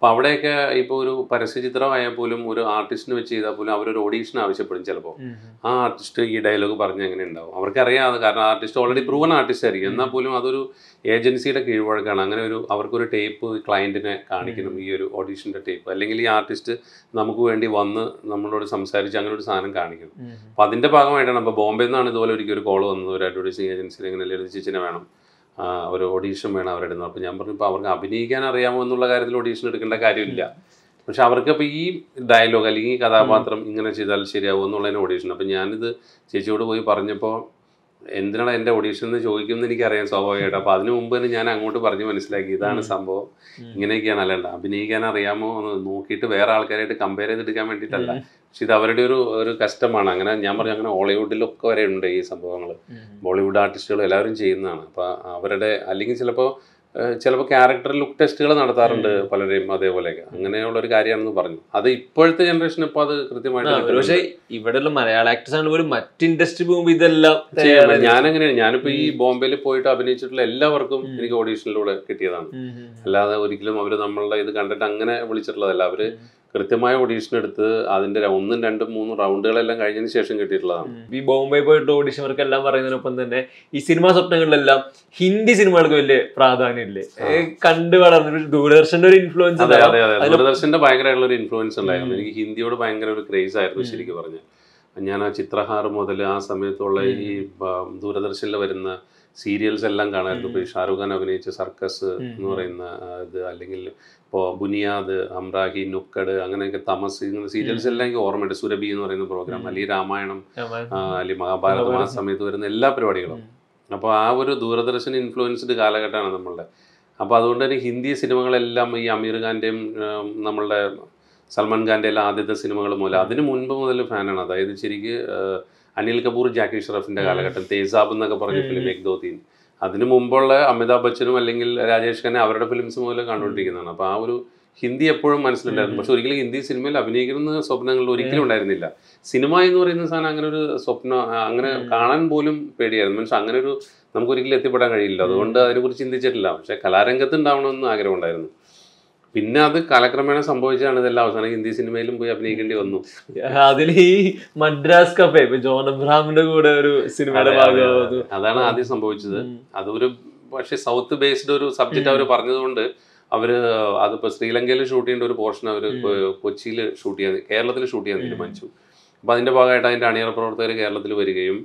അപ്പോൾ അവിടെയൊക്കെ ഇപ്പോൾ ഒരു പരസ്യചിത്രമായാൽ പോലും ഒരു ആർട്ടിസ്റ്റിന് വെച്ച് ചെയ്താൽ പോലും അവരൊരു ഓഡീഷൻ ആവശ്യപ്പെടും ചിലപ്പോൾ ആ ആർട്ടിസ്റ്റ് ഈ ഡയലോഗ് പറഞ്ഞ് എങ്ങനെ ഉണ്ടാവും അവർക്കറിയാം അത് കാരണം ആർട്ടിസ്റ്റ് ഓൾറെഡി പ്രൂവൺ ആർട്ടിസ്റ്റ് ആയിരിക്കും എന്നാൽ പോലും അതൊരു ഏജൻസിയുടെ കീഴ്വഴക്കാണ് അങ്ങനെ ഒരു അവർക്കൊരു ടേപ്പ് ക്ലയൻറ്റിനെ കാണിക്കണം ഈ ഒരു ഓഡീഷൻ്റെ ടേപ്പ് അല്ലെങ്കിൽ ഈ ആർട്ടിസ്റ്റ് നമുക്ക് വേണ്ടി വന്ന് നമ്മളോട് സംസാരിച്ച് അങ്ങനെ ഒരു സാധനം കാണിക്കണം അപ്പോൾ അതിൻ്റെ ഭാഗമായിട്ടാണ് അപ്പോൾ ബോംബെ നിന്നാണ് ഇതുപോലെ ഒരിക്കൽ ഒരു കോൾ വന്നത് ഒരു അഡ്വർടൈസിങ് ഏജൻസിയിൽ ഇങ്ങനെ ലളിത ചേച്ചിനെ വേണം ആ, ഒരു ഓഡീഷൻ വേണം അവരുടെ അപ്പോൾ ഞാൻ പറഞ്ഞു ഇപ്പോൾ അവർക്ക് അഭിനയിക്കാൻ അറിയാമോ എന്നുള്ള കാര്യത്തിൽ ഓഡീഷൻ എടുക്കേണ്ട കാര്യമില്ല പക്ഷെ അവർക്ക് അപ്പോൾ ഈ ഡയലോഗ് അല്ലെങ്കിൽ ഈ കഥാപാത്രം ഇങ്ങനെ ചെയ്താൽ ശരിയാവും എന്നുള്ളതിന് ഓഡീഷൻ അപ്പം ഞാനിത് ചേച്ചിയോട് പോയി പറഞ്ഞപ്പോൾ എന്തിനാണ് എൻ്റെ ഓഡീഷൻ എന്ന് ചോദിക്കുമെന്ന് എനിക്കറിയാം സ്വാഭാവികമായിട്ട് അപ്പോൾ അതിന് മുമ്പ് തന്നെ ഞാൻ അങ്ങോട്ട് പറഞ്ഞ് മനസ്സിലാക്കി ഇതാണ് സംഭവം ഇങ്ങനെയൊക്കെയാണ് അല്ലണ്ട അഭിനയിക്കാൻ അറിയാമോ എന്ന് നോക്കിയിട്ട് വേറെ ആൾക്കാരായിട്ട് കമ്പയർ ചെയ്തെടുക്കാൻ വേണ്ടിയിട്ടല്ല പക്ഷെ ഇത് അവരുടെ ഒരു ഒരു കഷ്ടമാണ് അങ്ങനെ ഞാൻ പറഞ്ഞു അങ്ങനെ ഹോളിവുഡിലൊക്കെ വരെ ഉണ്ട് ഈ സംഭവങ്ങൾ ബോളിവുഡ് ആർട്ടിസ്റ്റുകൾ എല്ലാവരും ചെയ്യുന്നതാണ് അപ്പോൾ അവരുടെ അല്ലെങ്കിൽ ചിലപ്പോൾ ചിലപ്പോൾ ക്യാരക്ടർ ലുക്ക് ടെസ്റ്റുകൾ നടത്താറുണ്ട് പലരെയും അതേപോലെയൊക്കെ അങ്ങനെയുള്ള ഒരു കാര്യമാണെന്ന് പറഞ്ഞു അത് ഇപ്പോഴത്തെ ജനറേഷൻ ഇപ്പോൾ അത് കൃത്യമായിട്ട് കിട്ടുന്നുണ്ട്. പക്ഷെ ഇവിടെയുള്ള മലയാള ആക്ടേഴ്സ് ആണ് പോലും മറ്റ് ഇൻഡസ്ട്രി പോകുമ്പോൾ ഇതെല്ലാം ചെയ്യാം. ഞാനങ്ങനെയാണ് ഞാനിപ്പോ ഈ ബോംബെയിൽ പോയിട്ട് അഭിനയിച്ചിട്ടുള്ള എല്ലാവർക്കും എനിക്ക് ഓഡീഷനിലൂടെ കിട്ടിയതാണ് അല്ലാതെ ഒരിക്കലും അവർ നമ്മളുടെ ഇത് കണ്ടിട്ട് അങ്ങനെ വിളിച്ചിട്ടുള്ളതല്ല അവര് കൃത്യമായ ഓഡീഷൻ എടുത്ത് അതിന്റെ ര- ഒന്നും രണ്ടും മൂന്നും റൗണ്ടുകളെല്ലാം കഴിഞ്ഞതിന് ശേഷം കിട്ടിയിട്ടുള്ളതാണ് ഈ ബോംബെ പോയിട്ട് ഓഡിഷൻ വർക്ക് എല്ലാം പറയുന്നതിനൊപ്പം തന്നെ ഈ സിനിമാ സ്വപ്നങ്ങളിലെല്ലാം ഹിന്ദി സിനിമകൾക്ക് വലിയ പ്രാധാന്യമില്ലേ ഏ, കണ്ടു വളർന്ന ഒരു ദൂരദർശന്റെ ഒരു ഇൻഫ്ലുവൻസ് അതെ അതെ അതെ ദൂരദർശന്റെ ഭയങ്കരമായിട്ടുള്ള ഒരു ഇൻഫ്ലുവൻസ് ഉണ്ടായിരുന്നു എനിക്ക് ഹിന്ദിയോട് ഭയങ്കര ഒരു ക്രേസ് ആയിരുന്നു ശരിക്കും പറഞ്ഞാൽ ഞാൻ ആ ചിത്രഹാർ മുതൽ ആ സമയത്തുള്ള ഈ ആ, ദൂരദർശനിൽ വരുന്ന സീരിയൽസ് എല്ലാം കാണായിരുന്നു ഇപ്പോൾ ഈ ഷാറുഖ് ഖാൻ അഭിനയിച്ച സർക്കസ് എന്ന് പറയുന്ന ആ, ഇത് അല്ലെങ്കിൽ ഇപ്പോൾ ബുനിയാദ് അമ്രാഹി നുക്കട് അങ്ങനെയൊക്കെ തമസ് ഇങ്ങനെ സീരിയൽസ് എല്ലാം എനിക്ക് ഓർമ്മയുണ്ട് സുരഭി എന്ന് പറയുന്ന പ്രോഗ്രാം അല്ലെങ്കിൽ രാമായണം ആ, അല്ലെങ്കിൽ മഹാഭാരതം ആ സമയത്ത് വരുന്ന എല്ലാ പരിപാടികളും അപ്പോൾ ആ ഒരു ദൂരദർശൻ ഇൻഫ്ലുവൻസ്ഡ് കാലഘട്ടമാണ് നമ്മളുടെ അപ്പോൾ അതുകൊണ്ട് തന്നെ ഹിന്ദി സിനിമകളെല്ലാം ഈ അമീർ ഖാൻ്റെയും നമ്മളുടെ സൽമാൻ ഖാൻ്റെ എല്ലാ ആദ്യത്തെ സിനിമകൾ മുതൽ അതിന് മുൻപ് മുതൽ ഫാനാണ് അതായത് ശരിക്ക് ആ, അനിൽ കപൂർ ജാക്കി ഷറഫിൻ്റെ കാലഘട്ടം തേസാബ് എന്നൊക്കെ പറഞ്ഞ ഫിലിം എക് ദോ തീൻ അതിന് മുമ്പുള്ള അമിതാഭ് ബച്ചനും അല്ലെങ്കിൽ രാജേഷ് ഖന്നെ അവരുടെ ഫിലിംസ് മുതൽ കണ്ടുകൊണ്ടിരിക്കുന്നതാണ് അപ്പോൾ ആ ഒരു ഹിന്ദി എപ്പോഴും മനസ്സിലുണ്ടായിരുന്നു പക്ഷെ ഒരിക്കലും ഹിന്ദി സിനിമയിൽ അഭിനയിക്കുന്ന സ്വപ്നങ്ങളിൽ ഒരിക്കലും ഉണ്ടായിരുന്നില്ല സിനിമ എന്ന് പറയുന്ന സാധനം അങ്ങനെ ഒരു സ്വപ്നം ആ, അങ്ങനെ കാണാൻ പോലും പേടിയായിരുന്നു മീൻസ് അങ്ങനെ ഒരു നമുക്ക് ഒരിക്കലും എത്തിപ്പെടാൻ കഴിയില്ല അതുകൊണ്ട് അതിനെക്കുറിച്ച് ചിന്തിച്ചിട്ടില്ല പക്ഷെ കലാരംഗത്ത് ഉണ്ടാവണമെന്ന് ആഗ്രഹമുണ്ടായിരുന്നു പിന്നെ അത് കാലക്രമേണ സംഭവിച്ചാണ് ഇതെല്ലാം അവസാനം ഹിന്ദി സിനിമയിലും പോയി അഭിനയിക്കേണ്ടി വന്നു അതിൽ ഈ മദ്രാസ് കഫേ ഇപ്പൊ ജോൺ അബ്രഹാമിന്റെ കൂടെ ഒരു സിനിമയുടെ അതെ, അതെ, ഭാഗമാകുന്നു അതാണ് ആദ്യം സംഭവിച്ചത് അതൊരു പക്ഷേ സൗത്ത് ബേസ്ഡ് ഒരു സബ്ജക്റ്റ് അവർ പറഞ്ഞതുകൊണ്ട് അവര് അതിപ്പോ ശ്രീലങ്കയിൽ ഷൂട്ട് ചെയ്യേണ്ട ഒരു പോർഷൻ അവർ കൊച്ചിയിൽ ഷൂട്ട് ചെയ്യാൻ കേരളത്തിൽ ഷൂട്ട് ചെയ്യാൻ തീരുമാനിച്ചു അപ്പോൾ അതിന്റെ ഭാഗമായിട്ട് അതിന്റെ അണിയറ പ്രവർത്തകർ കേരളത്തിൽ വരികയും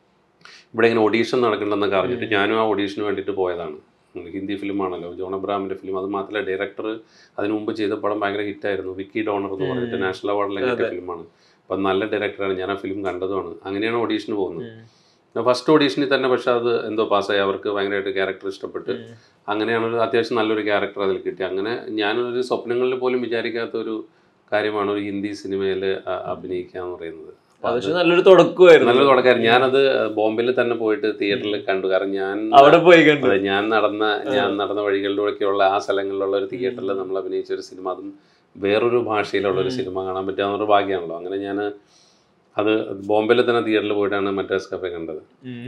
ഇവിടെ ഇങ്ങനെ ഓഡീഷൻ നടക്കണമെന്നൊക്കെ അറിഞ്ഞിട്ട് ഞാനും ആ ഓഡീഷന് വേണ്ടിയിട്ട് പോയതാണ് ഉം, ഹിന്ദി ഫിലിമാണല്ലോ ജോൺ അബ്രാമിന്റെ ഫിലിം അത് മാത്രമല്ല ഡയറക്ടർ അതിനു മുമ്പ് ചെയ്ത പടം ഭയങ്കര ഹിറ്റായിരുന്നു വിക്കി ഡോണർ എന്ന് പറഞ്ഞിട്ട് നാഷണൽ അവാർഡിലൊക്കെ കിട്ടിയ ഫിലിമാണ് അപ്പം നല്ല ഡയറക്ടറാണ് ഞാൻ ആ ഫിലിം കണ്ടതുമാണ് അങ്ങനെയാണ് ഓഡീഷന് പോകുന്നത് ഫസ്റ്റ് ഓഡീഷനിൽ തന്നെ പക്ഷെ അത് എന്തോ പാസ്സായി അവർക്ക് ഭയങ്കരമായിട്ട് ക്യാരക്ടർ ഇഷ്ടപ്പെട്ട് അങ്ങനെയാണ് ഒരു അത്യാവശ്യം നല്ലൊരു ക്യാരക്ടർ അതിൽ കിട്ടി അങ്ങനെ ഞാനൊരു സ്വപ്നങ്ങളിൽ പോലും വിചാരിക്കാത്ത ഒരു കാര്യമാണ് ഒരു ഹിന്ദി സിനിമയിൽ അഭിനയിക്കുക എന്ന് പറയുന്നത് അപ്പൊ അത് പക്ഷെ നല്ലൊരു തുടക്കമായിരുന്നു നല്ല തുടക്കായിരുന്നു ഞാനത് ബോംബെയിൽ തന്നെ പോയിട്ട് തിയേറ്ററിൽ കണ്ടു കാരണം ഞാൻ അവിടെ പോയി കണ്ടു അതെ ഞാൻ നടന്ന ഞാൻ നടന്ന വഴികളിലൂടെയൊക്കെയുള്ള ആ സ്ഥലങ്ങളിലുള്ള ഒരു തിയേറ്ററിൽ നമ്മൾ അഭിനയിച്ച ഒരു സിനിമ അതും വേറൊരു ഭാഷയിലുള്ള ഒരു സിനിമ കാണാൻ പറ്റാവുന്ന ഭാഗ്യമാണല്ലോ അങ്ങനെ ഞാൻ അത് ബോംബെയിൽ തന്നെ തിയേറ്ററിൽ പോയിട്ടാണ് മദ്രാസ് കഫേ കണ്ടത്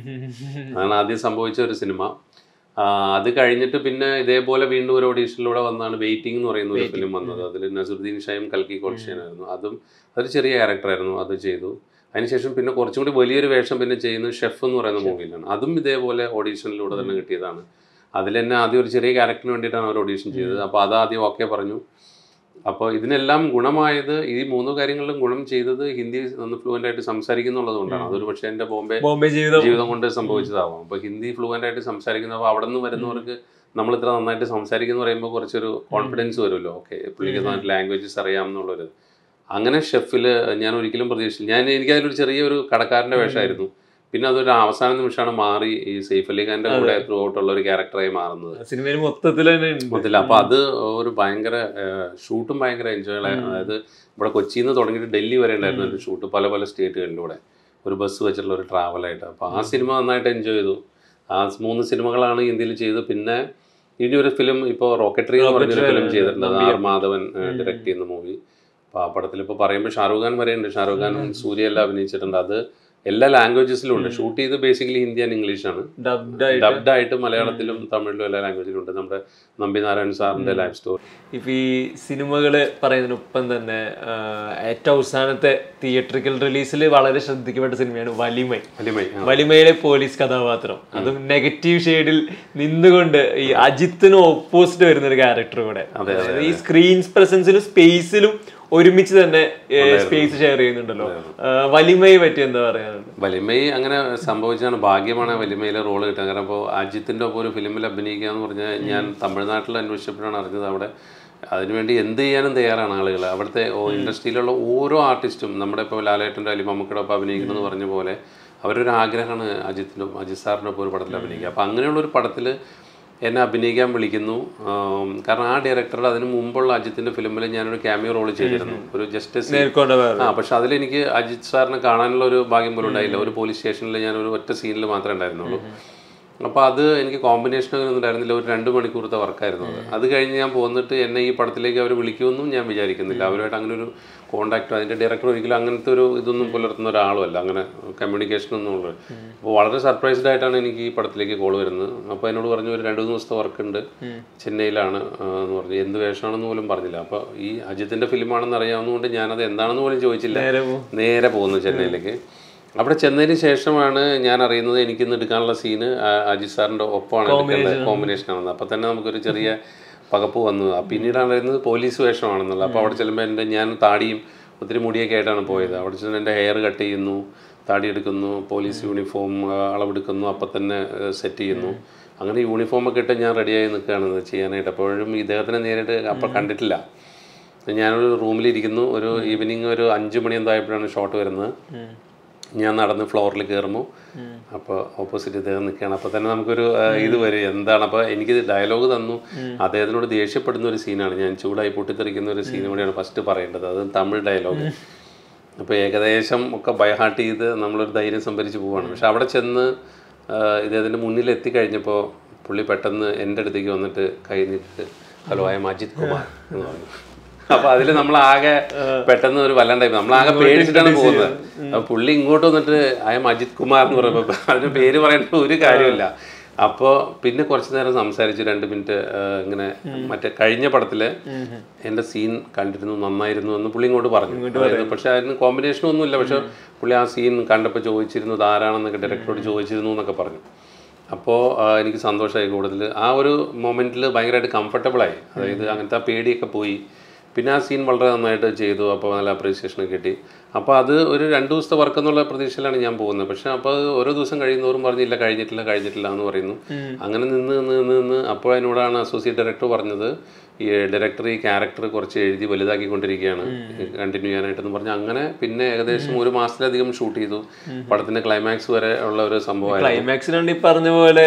അതാണ് ആദ്യം സംഭവിച്ച ഒരു സിനിമ ആ, അത് കഴിഞ്ഞിട്ട് പിന്നെ ഇതേപോലെ വീണ്ടും ഒരു ഓഡീഷനിലൂടെ വന്നാണ് വെയിറ്റിംഗ് എന്ന് പറയുന്ന ഒരു ഫിലിം വന്നത് അതിൽ നസറുദ്ദീൻ ഷായും കൽക്കി കോൾഷ്യനായിരുന്നു അതും അതൊരു ചെറിയ ക്യാരക്ടറായിരുന്നു അത് ചെയ്തു അതിനുശേഷം പിന്നെ കുറച്ചും കൂടി വലിയൊരു വേഷം പിന്നെ ചെയ്യുന്നത് ഷെഫ് എന്ന് പറയുന്ന മൂവിയിലാണ് അതും ഇതേപോലെ ഓഡീഷനിലൂടെ തന്നെ കിട്ടിയതാണ് അതിൽ തന്നെ ആദ്യം ഒരു ചെറിയ ക്യാരക്ടറിന് വേണ്ടിയിട്ടാണ് അവർ ഓഡീഷൻ ചെയ്തത് അപ്പോൾ അത് ആദ്യം ഓക്കെ പറഞ്ഞു അപ്പോൾ ഇതിനെല്ലാം ഗുണമായത് ഈ മൂന്ന് കാര്യങ്ങളിലും ഗുണം ചെയ്തത് ഹിന്ദി ഒന്ന് ഫ്ലുവൻ്റ് ആയിട്ട് സംസാരിക്കുന്നുള്ളത് കൊണ്ടാണ് അതൊരു പക്ഷേ എൻ്റെ ബോംബെ ബോംബെ ജീവിതം ജീവിതം കൊണ്ട് സംഭവിച്ചതാവാം അപ്പോൾ ഹിന്ദി ഫ്ലുവൻ്റ് ആയിട്ട് സംസാരിക്കുന്നപ്പോൾ അവിടെ നിന്ന് വരുന്നവർക്ക് നമ്മൾ ഇത്ര നന്നായിട്ട് സംസാരിക്കുന്നു പറയുമ്പോൾ കുറച്ചൊരു കോൺഫിഡൻസ് വരുമല്ലോ ഓക്കെ പുള്ളിക്ക് നന്നായിട്ട് ലാംഗ്വേജസ് അറിയാം എന്നുള്ളൊരു അങ്ങനെ ഷെഫിൽ ഞാൻ ഒരിക്കലും പ്രതീക്ഷിച്ചില്ല ഞാൻ എനിക്ക് അതിലൊരു ചെറിയൊരു കടക്കാരൻ്റെ വേഷമായിരുന്നു പിന്നെ അതൊരു അവസാന നിമിഷമാണ് മാറി ഈ സെയ്ഫ് അലി ഖാൻ്റെ കൂടെ ത്രൂ ഔട്ടുള്ള ഒരു ക്യാരക്ടറായി മാറുന്നത് സിനിമയിൽ മൊത്തത്തിൽ തന്നെ ഉണ്ട് മൊത്തത്തിൽ അപ്പോൾ അത് ഒരു ഭയങ്കര ഷൂട്ടും ഭയങ്കര എൻജോയ് അതായത് ഇവിടെ കൊച്ചിയിൽ നിന്ന് തുടങ്ങിയിട്ട് ഡൽഹി വരെ ഉണ്ടായിരുന്നു ഒരു ഷൂട്ട് പല പല സ്റ്റേറ്റുകളിലൂടെ ഒരു ബസ് വെച്ചിട്ടുള്ള ഒരു ട്രാവലായിട്ട് അപ്പോൾ ആ സിനിമ നന്നായിട്ട് എൻജോയ് ചെയ്തു ആ മൂന്ന് സിനിമകളാണ് ഹിന്ദിയിൽ ചെയ്തു പിന്നെ ഇനി ഒരു ഫിലിം ഇപ്പോൾ റോക്കറ്ററി എന്ന് പറഞ്ഞൊരു ഫിലിം ചെയ്തിട്ടുണ്ട് അത് ആർ മാധവൻ ഡയറക്റ്റ് ചെയ്യുന്ന മൂവി അപ്പോൾ ആ പടത്തിൽ ഇപ്പോൾ പറയുമ്പോൾ ഷാറൂഖ് ഖാൻ വരെയുണ്ട് ഷാറൂഖ് ഖാനും സൂര്യ എല്ലാം അഭിനയിച്ചിട്ടുണ്ട് അത് എല്ലാ ലാംഗ്വേജസിലും ഉണ്ട് ഷൂട്ട് ചെയ്ത് ബേസിക്കലി ഹിന്ദി ആൻഡ് ഇംഗ്ലീഷാണ് ഡബ്ഡ് ആയിട്ട് ഡബ്ഡ് ആയിട്ട് മലയാളത്തിലും തമിഴിലും എല്ലാ ലാംഗ്വേജിലും ഉണ്ട് നമ്മുടെ നമ്പി നാരായണൻ സാറിന്റെ ലൈഫ് സ്റ്റോറി ഇപ്പൊ ഈ സിനിമകള് പറയുന്നതിനൊപ്പം തന്നെ ആ, ഏറ്റവും അവസാനത്തെ തിയേറ്ററിക്കൽ റിലീസിൽ വളരെ ശ്രദ്ധിക്കപ്പെട്ട സിനിമയാണ് വലിമൈ വലിമൈ ആ. വലിമയിലെ പോലീസ് കഥാപാത്രം അതും നെഗറ്റീവ് ഷെയ്ഡിൽ നിന്നുകൊണ്ട് ഈ അജിത്തിന് ഓപ്പോസിറ്റ് വരുന്ന ഒരു ക്യാരക്ടർ കൂടെ അതായത് ഈ സ്ക്രീൻ പ്രസൻസിലും സ്പേസിലും ഒരുമിച്ച് തന്നെ സ്പേസ് ഷെയർ ചെയ്യുന്നുണ്ടല്ലോ ആ, വലിമയെ പറ്റി എന്താ പറയാനുള്ളത് വലിമൈ അങ്ങനെ സംഭവിച്ചാണ് ഭാഗ്യമാണ് വലിമയിലെ റോള് കിട്ടുക കാരണം ഇപ്പോൾ അജിത്തിൻ്റെ ഒപ്പം ഒരു ഫിലിമിൽ അഭിനയിക്കുക എന്ന് പറഞ്ഞാൽ ഞാൻ തമിഴ്നാട്ടിൽ അന്വേഷിച്ചപ്പോഴാണ് അറിഞ്ഞത് അവിടെ അതിനുവേണ്ടി എന്ത് ചെയ്യാനും തയ്യാറാണ് ആളുകൾ അവിടുത്തെ ഓ- ഇൻഡസ്ട്രിയിലുള്ള ഓരോ ആർട്ടിസ്റ്റും നമ്മുടെ ഇപ്പോൾ ലാലേട്ടൻ്റെ അല്ലെങ്കിൽ മമ്മൂക്കയുടെ ഒപ്പം അഭിനയിക്കുന്നത് പറഞ്ഞ പോലെ അവരൊരു ആഗ്രഹമാണ് അജിത്തിൻ്റെ ഒപ്പം അജിത് സാറിൻ്റെ ഒപ്പം ഒരു പടത്തിൽ അഭിനയിക്കുക അപ്പോൾ അങ്ങനെയുള്ള ഒരു പടത്തിൽ എന്നെ അഭിനയിക്കാൻ വിളിക്കുന്നു ആം, കാരണം ആ ഡയറക്ടറുടെ അതിന് മുമ്പുള്ള അജിത്തിൻ്റെ ഫിലിമിൽ ഞാനൊരു ക്യാമിയോ റോൾ ചെയ്തിരുന്നു ഒരു ജസ്റ്റ് നേർക്കൊണ്ട വേറെ ആ പക്ഷെ അതിലെനിക്ക് അജിത് സാറിനെ കാണാനുള്ള ഒരു ഭാഗ്യം പോലും ഉണ്ടായില്ല ഒരു പോലീസ് സ്റ്റേഷനിൽ ഞാൻ ഒരു ഒറ്റ സീനിൽ മാത്രമേ ഉണ്ടായിരുന്നുള്ളൂ അപ്പോൾ അത് എനിക്ക് കോമ്പിനേഷൻ ഒന്നും ഉണ്ടായിരുന്നില്ല ഒരു രണ്ട് മണിക്കൂറത്തെ വർക്കായിരുന്നു അത് അത് കഴിഞ്ഞ് ഞാൻ പോന്നിട്ട് എന്നെ ഈ പടത്തിലേക്ക് അവർ വിളിക്കുമെന്നും ഞാൻ വിചാരിക്കുന്നില്ല അവരുമായിട്ട് അങ്ങനെ ഒരു കോണ്ടാക്റ്റോ അതിൻ്റെ ഡയറക്ടർ ഒരിക്കലും അങ്ങനത്തെ ഒരു ഇതൊന്നും പുലർത്തുന്ന ഒരാളുമല്ല അങ്ങനെ കമ്മ്യൂണിക്കേഷൻ ഒന്നും ഉള്ളത് അപ്പോൾ വളരെ സർപ്രൈസ്ഡ് ആയിട്ടാണ് എനിക്ക് ഈ പടത്തിലേക്ക് കോൾ വരുന്നത് അപ്പോൾ എന്നോട് പറഞ്ഞു ഒരു രണ്ട് മൂന്ന് ദിവസത്തെ വർക്ക് ഉണ്ട് ചെന്നൈയിലാണ് ആ, എന്ന് പറഞ്ഞു എന്ത് വേഷമാണെന്ന് പോലും പറഞ്ഞില്ല അപ്പോൾ ഈ അജിത്തിൻ്റെ ഫിലിമാണെന്ന് അറിയാവുന്നതുകൊണ്ട് ഞാനത് എന്താണെന്ന് പോലും ചോദിച്ചില്ല നേരെ പോ നേരെ പോകുന്നു ചെന്നൈയിലേക്ക് അവിടെ ചെന്നതിന് ശേഷമാണ് ഞാൻ അറിയുന്നത് എനിക്കിന്ന് എടുക്കാനുള്ള സീന് അജിത് സാറിന്റെ ഒപ്പമാണ് എടുക്കേണ്ടത് കോമ്പിനേഷൻ ആണെന്ന് അപ്പൊ തന്നെ നമുക്കൊരു ചെറിയ പകപ്പ് വന്നു ആ പിന്നീടാണ് അറിയുന്നത് പോലീസ് വേഷമാണെന്നുള്ളത് അപ്പോൾ അവിടെ ചെല്ലുമ്പോൾ എൻ്റെ ഞാൻ താടിയും ഒത്തിരി മുടിയൊക്കെ ആയിട്ടാണ് പോയത് അവിടെ ചെന്ന് എൻ്റെ ഹെയർ കട്ട് ചെയ്യുന്നു താടി എടുക്കുന്നു പോലീസ് യൂണിഫോം ആ, അളവെടുക്കുന്നു അപ്പം തന്നെ സെറ്റ് ചെയ്യുന്നു അങ്ങനെ യൂണിഫോം ഒക്കെ ഇട്ട് ഞാൻ റെഡിയായി നിൽക്കുകയാണ് ചെയ്യാനായിട്ട് അപ്പോഴും ഇദ്ദേഹത്തിനെ നേരിട്ട് അപ്പം കണ്ടിട്ടില്ല ഞാനൊരു റൂമിലിരിക്കുന്നു ഒരു ഈവനിങ് ഒരു അഞ്ച് മണി എന്തായപ്പോഴാണ് ഷോട്ട് വരുന്നത് ഞാൻ നടന്ന് ഫ്ലോറിൽ കയറുമ്പോൾ അപ്പോൾ ഓപ്പോസിറ്റ് ഇദ്ദേഹം നിൽക്കുകയാണ് അപ്പോൾ തന്നെ നമുക്കൊരു ആ, ഇത് വരും എന്താണ് അപ്പോൾ എനിക്ക് ഡയലോഗ് തന്നു അദ്ദേഹത്തിനോട് ദേഷ്യപ്പെടുന്ന ഒരു സീനാണ് ഞാൻ ചൂടായി പൊട്ടിത്തെറിക്കുന്ന ഒരു സീൻ കൂടിയാണ് ഫസ്റ്റ് പറയേണ്ടത് അത് തമിഴ് ഡയലോഗ് അപ്പോൾ ഏകദേശം ഒക്കെ ബൈഹാർട്ട് ചെയ്ത് നമ്മളൊരു ധൈര്യം സംഭരിച്ച് പോവാണ് പക്ഷെ അവിടെ ചെന്ന് ആ, ഇദ്ദേഹത്തിൻ്റെ മുന്നിൽ എത്തിക്കഴിഞ്ഞപ്പോൾ പുള്ളി പെട്ടെന്ന് എൻ്റെ അടുത്തേക്ക് വന്നിട്ട് കൈ നീട്ടിട്ട് hello I am Ajith Kumar എന്ന് പറഞ്ഞു അപ്പൊ അതിൽ നമ്മൾ ആകെ പെട്ടെന്ന് ഒരു വല്ലാണ്ടായി നമ്മൾ ആകെ പേടിച്ചിട്ടാണ് പോകുന്നത് അപ്പൊ പുള്ളി ഇങ്ങോട്ട് വന്നിട്ട് ഐ എം അജിത് കുമാർ എന്ന് പറയുമ്പോൾ അതിന് പേര് പറയേണ്ട ഒരു കാര്യമില്ല അപ്പോൾ പിന്നെ കുറച്ച് നേരം സംസാരിച്ചു രണ്ട് മിനിറ്റ് ഇങ്ങനെ മറ്റേ കഴിഞ്ഞ പടത്തില് എൻ്റെ സീൻ കണ്ടിരുന്നു നന്നായിരുന്നു എന്ന് പുള്ളി ഇങ്ങോട്ട് പറഞ്ഞു അതായത് പക്ഷെ അതിന് കോമ്പിനേഷൻ ഒന്നുമില്ല പക്ഷെ പുള്ളി ആ സീൻ കണ്ടപ്പോൾ ചോദിച്ചിരുന്നു ഇത് ആരാണെന്നൊക്കെ ഡയറക്ടറോട് ചോദിച്ചിരുന്നു എന്നൊക്കെ പറഞ്ഞു അപ്പോൾ എനിക്ക് സന്തോഷമായി കൂടുതൽ ആ ഒരു മൊമെൻറ്റിൽ ഭയങ്കരമായിട്ട് കംഫർട്ടബിളായി അതായത് അങ്ങനത്തെ ആ പേടിയൊക്കെ പോയി പിന്നെ ആ സീൻ വളരെ നന്നായിട്ട് ചെയ്തു അപ്പോൾ നല്ല അപ്രീസിയേഷൻ കിട്ടി അപ്പോൾ അത് ഒരു രണ്ട് ദിവസത്തെ വർക്ക് എന്നുള്ള പ്രതീക്ഷയിലാണ് ഞാൻ പോകുന്നത് പക്ഷേ അപ്പോൾ അത് ഓരോ ദിവസം കഴിയുന്നവരും പറഞ്ഞില്ല കഴിഞ്ഞിട്ടില്ല കഴിഞ്ഞിട്ടില്ല എന്ന് പറയുന്നു അങ്ങനെ നിന്ന് നിന്ന് നിന്ന് നിന്ന് അപ്പോൾ എന്നോടാണ് അസോസിയേറ്റ് ഡയറക്ടർ പറഞ്ഞത് ഈ ഡയറക്ടർ ഈ ക്യാരക്ടർ കുറച്ച് എഴുതി വലുതാക്കിക്കൊണ്ടിരിക്കുകയാണ് കണ്ടിന്യൂ ചെയ്യാനായിട്ടെന്ന് പറഞ്ഞു അങ്ങനെ പിന്നെ ഏകദേശം ഒരു മാസത്തിലധികം ഷൂട്ട് ചെയ്തു പടത്തിന്റെ ക്ലൈമാക്സ് വരെ ഉള്ള ഒരു സംഭവമായിരുന്നു ക്ലൈമാക്സിനുണ്ട് ഈ പറഞ്ഞ പോലെ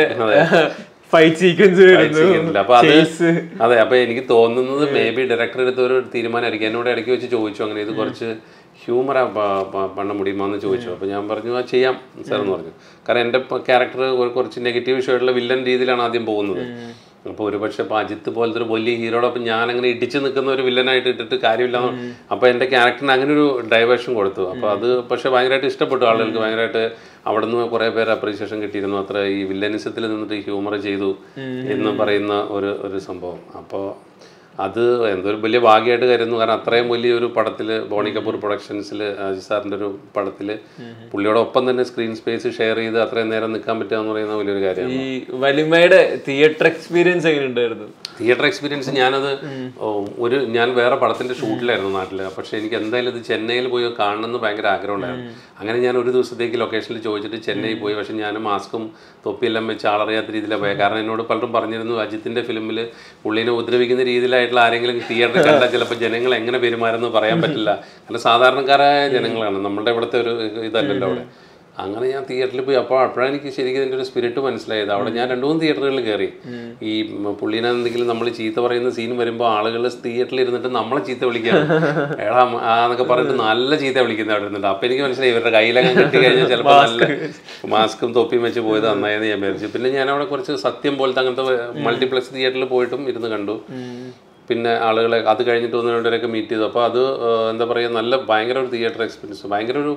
ഫൈറ്റ് സീക്വൻസ് വരുന്നു ചെയ്യുന്നില്ല. അപ്പൊ അത് Chase. അതെ അപ്പൊ എനിക്ക് തോന്നുന്നത് മേ ബി ഡയറക്ടർ എടുത്ത ഒരു തീരുമാനമായിരിക്കും എന്നോട് ഇടയ്ക്ക് വെച്ച് ചോദിച്ചു അങ്ങനെ ഇത് കുറച്ച് ഹ്യൂമറാ പണ്ണ മുടിയുമോ എന്ന് ചോദിച്ചു അപ്പൊ ഞാൻ പറഞ്ഞു ആ ചെയ്യാം സാർ എന്ന് പറഞ്ഞു കാരണം എൻ്റെ ക്യാരക്ടർ കുറച്ച് നെഗറ്റീവ് ഷെയ്ഡുള്ള വില്ലൻ രീതിയിലാണ് ആദ്യം പോകുന്നത് അപ്പോൾ ഒരുപക്ഷെ ഇപ്പൊ അജിത്ത് പോലത്തെ ഒരു വലിയ ഹീറോടൊപ്പം ഞാൻ അങ്ങനെ ഇടിച്ചു നിൽക്കുന്ന ഒരു വില്ലനായിട്ട് ഇട്ടിട്ട് കാര്യമില്ല അപ്പോൾ എൻ്റെ ക്യാരക്ടറിന് അങ്ങനെ ഒരു ഡൈവേർഷൻ കൊടുത്തു അപ്പോൾ അത് പക്ഷെ ഭയങ്കരമായിട്ട് ഇഷ്ടപ്പെട്ടു ആളുകൾക്ക് ഭയങ്കരമായിട്ട് അവിടെ നിന്ന് കുറേ പേര് അപ്രീസിയേഷൻ കിട്ടിയിരുന്നു അത്ര ഈ വില്ലനിസത്തിൽ നിന്നിട്ട് ഹ്യൂമർ ചെയ്തു എന്ന് പറയുന്ന ഒരു ഒരു സംഭവം അപ്പോൾ അത് എന്തൊരു വലിയ ഭാഗ്യമായിട്ട് കരുതുന്നു കാരണം അത്രയും വലിയൊരു പടത്തിൽ ബോണി കപൂർ പ്രൊഡക്ഷൻസിൽ അജിത് സാറിൻ്റെ ഒരു പടത്തിൽ പുള്ളിയോടൊപ്പം തന്നെ സ്ക്രീൻ സ്പേസ് ഷെയർ ചെയ്ത് അത്രയും നേരം നിൽക്കാൻ പറ്റുക എന്ന് പറയുന്ന വലിയൊരു കാര്യമാണ് ഈ വലിമയുടെ തിയേറ്റർ എക്സ്പീരിയൻസ് എങ്ങനെ ഉണ്ടായിരുന്നു തിയേറ്റർ എക്സ്പീരിയൻസ് ഞാനത് ഓ, ഒരു ഞാൻ വേറെ പടത്തിന്റെ ഷൂട്ടിലായിരുന്നു നാട്ടിൽ പക്ഷേ എനിക്ക് എന്തായാലും ഇത് ചെന്നൈയിൽ പോയി കാണണമെന്ന് ഭയങ്കര ആഗ്രഹമുണ്ടായിരുന്നു അങ്ങനെ ഞാൻ ഒരു ദിവസത്തേക്ക് ലൊക്കേഷനിൽ ചോദിച്ചിട്ട് ചെന്നൈ പോയി പക്ഷെ ഞാൻ മാസ്കും തൊപ്പിയെല്ലാം വെച്ച് ആളറിയാത്ത രീതിയിലാണ് പോയത് കാരണം എന്നോട് പലരും പറഞ്ഞിരുന്നു അജിത്തിന്റെ ഫിലിമിൽ പുള്ളിനെ ഉപദ്രവിക്കുന്ന രീതിയിലായിട്ടുള്ള ആരെങ്കിലും തിയേറ്ററിൽ കണ്ടാൽ ചിലപ്പോൾ ജനങ്ങൾ എങ്ങനെ പെരുമാറുന്നു പറയാൻ പറ്റില്ല കാരണം സാധാരണക്കാരായ ജനങ്ങളാണ് നമ്മളുടെ ഇവിടുത്തെ ഒരു ഇതല്ലല്ലോ അവിടെ അങ്ങനെ ഞാൻ തിയേറ്ററിൽ പോയി അപ്പോൾ അപ്പോഴാണ് എനിക്ക് ശരിക്കും ഇതിൻ്റെ ഒരു സ്പിരിറ്റ് മനസ്സിലായത് അവിടെ ഞാൻ രണ്ട് മൂന്ന് തിയേറ്ററുകളിൽ കയറി ഈ മ- പുള്ളിനെ എന്തെങ്കിലും നമ്മൾ ചീത്ത പറയുന്ന സീൻ വരുമ്പോൾ ആളുകൾ തിയേറ്ററിൽ ഇരുന്നിട്ട് നമ്മളെ ചീത്ത വിളിക്കുകയാണ് എടാ മ- ആ എന്നൊക്കെ പറഞ്ഞിട്ട് നല്ല ചീത്ത വിളിക്കുന്ന അവിടെ ഇരുന്നിട്ട് അപ്പം എനിക്ക് മനസ്സിലായി ഇവരുടെ കയ്യിലൊക്കെ കിട്ടി കഴിഞ്ഞാൽ ചിലപ്പോൾ നല്ല മാസ്കും തൊപ്പിയും വെച്ച് പോയത് നന്നായെന്ന് ഞാൻ വിചാരിച്ചു പിന്നെ ഞാൻ അവിടെ കുറച്ച് സത്യം പോലത്തെ അങ്ങനത്തെ മൾട്ടിപ്ലക്സ് തിയേറ്ററിൽ പോയിട്ടും ഇരുന്ന് കണ്ടു പിന്നെ ആളുകളെ അത് കഴിഞ്ഞിട്ട് ഒന്ന് രണ്ടുപേരൊക്കെ മീറ്റ് ചെയ്തു അപ്പോൾ അത് ആ, എന്താ പറയുക നല്ല ഭയങ്കര ഒരു തിയേറ്റർ എക്സ്പീരിയൻസ് ഭയങ്കര ഒരു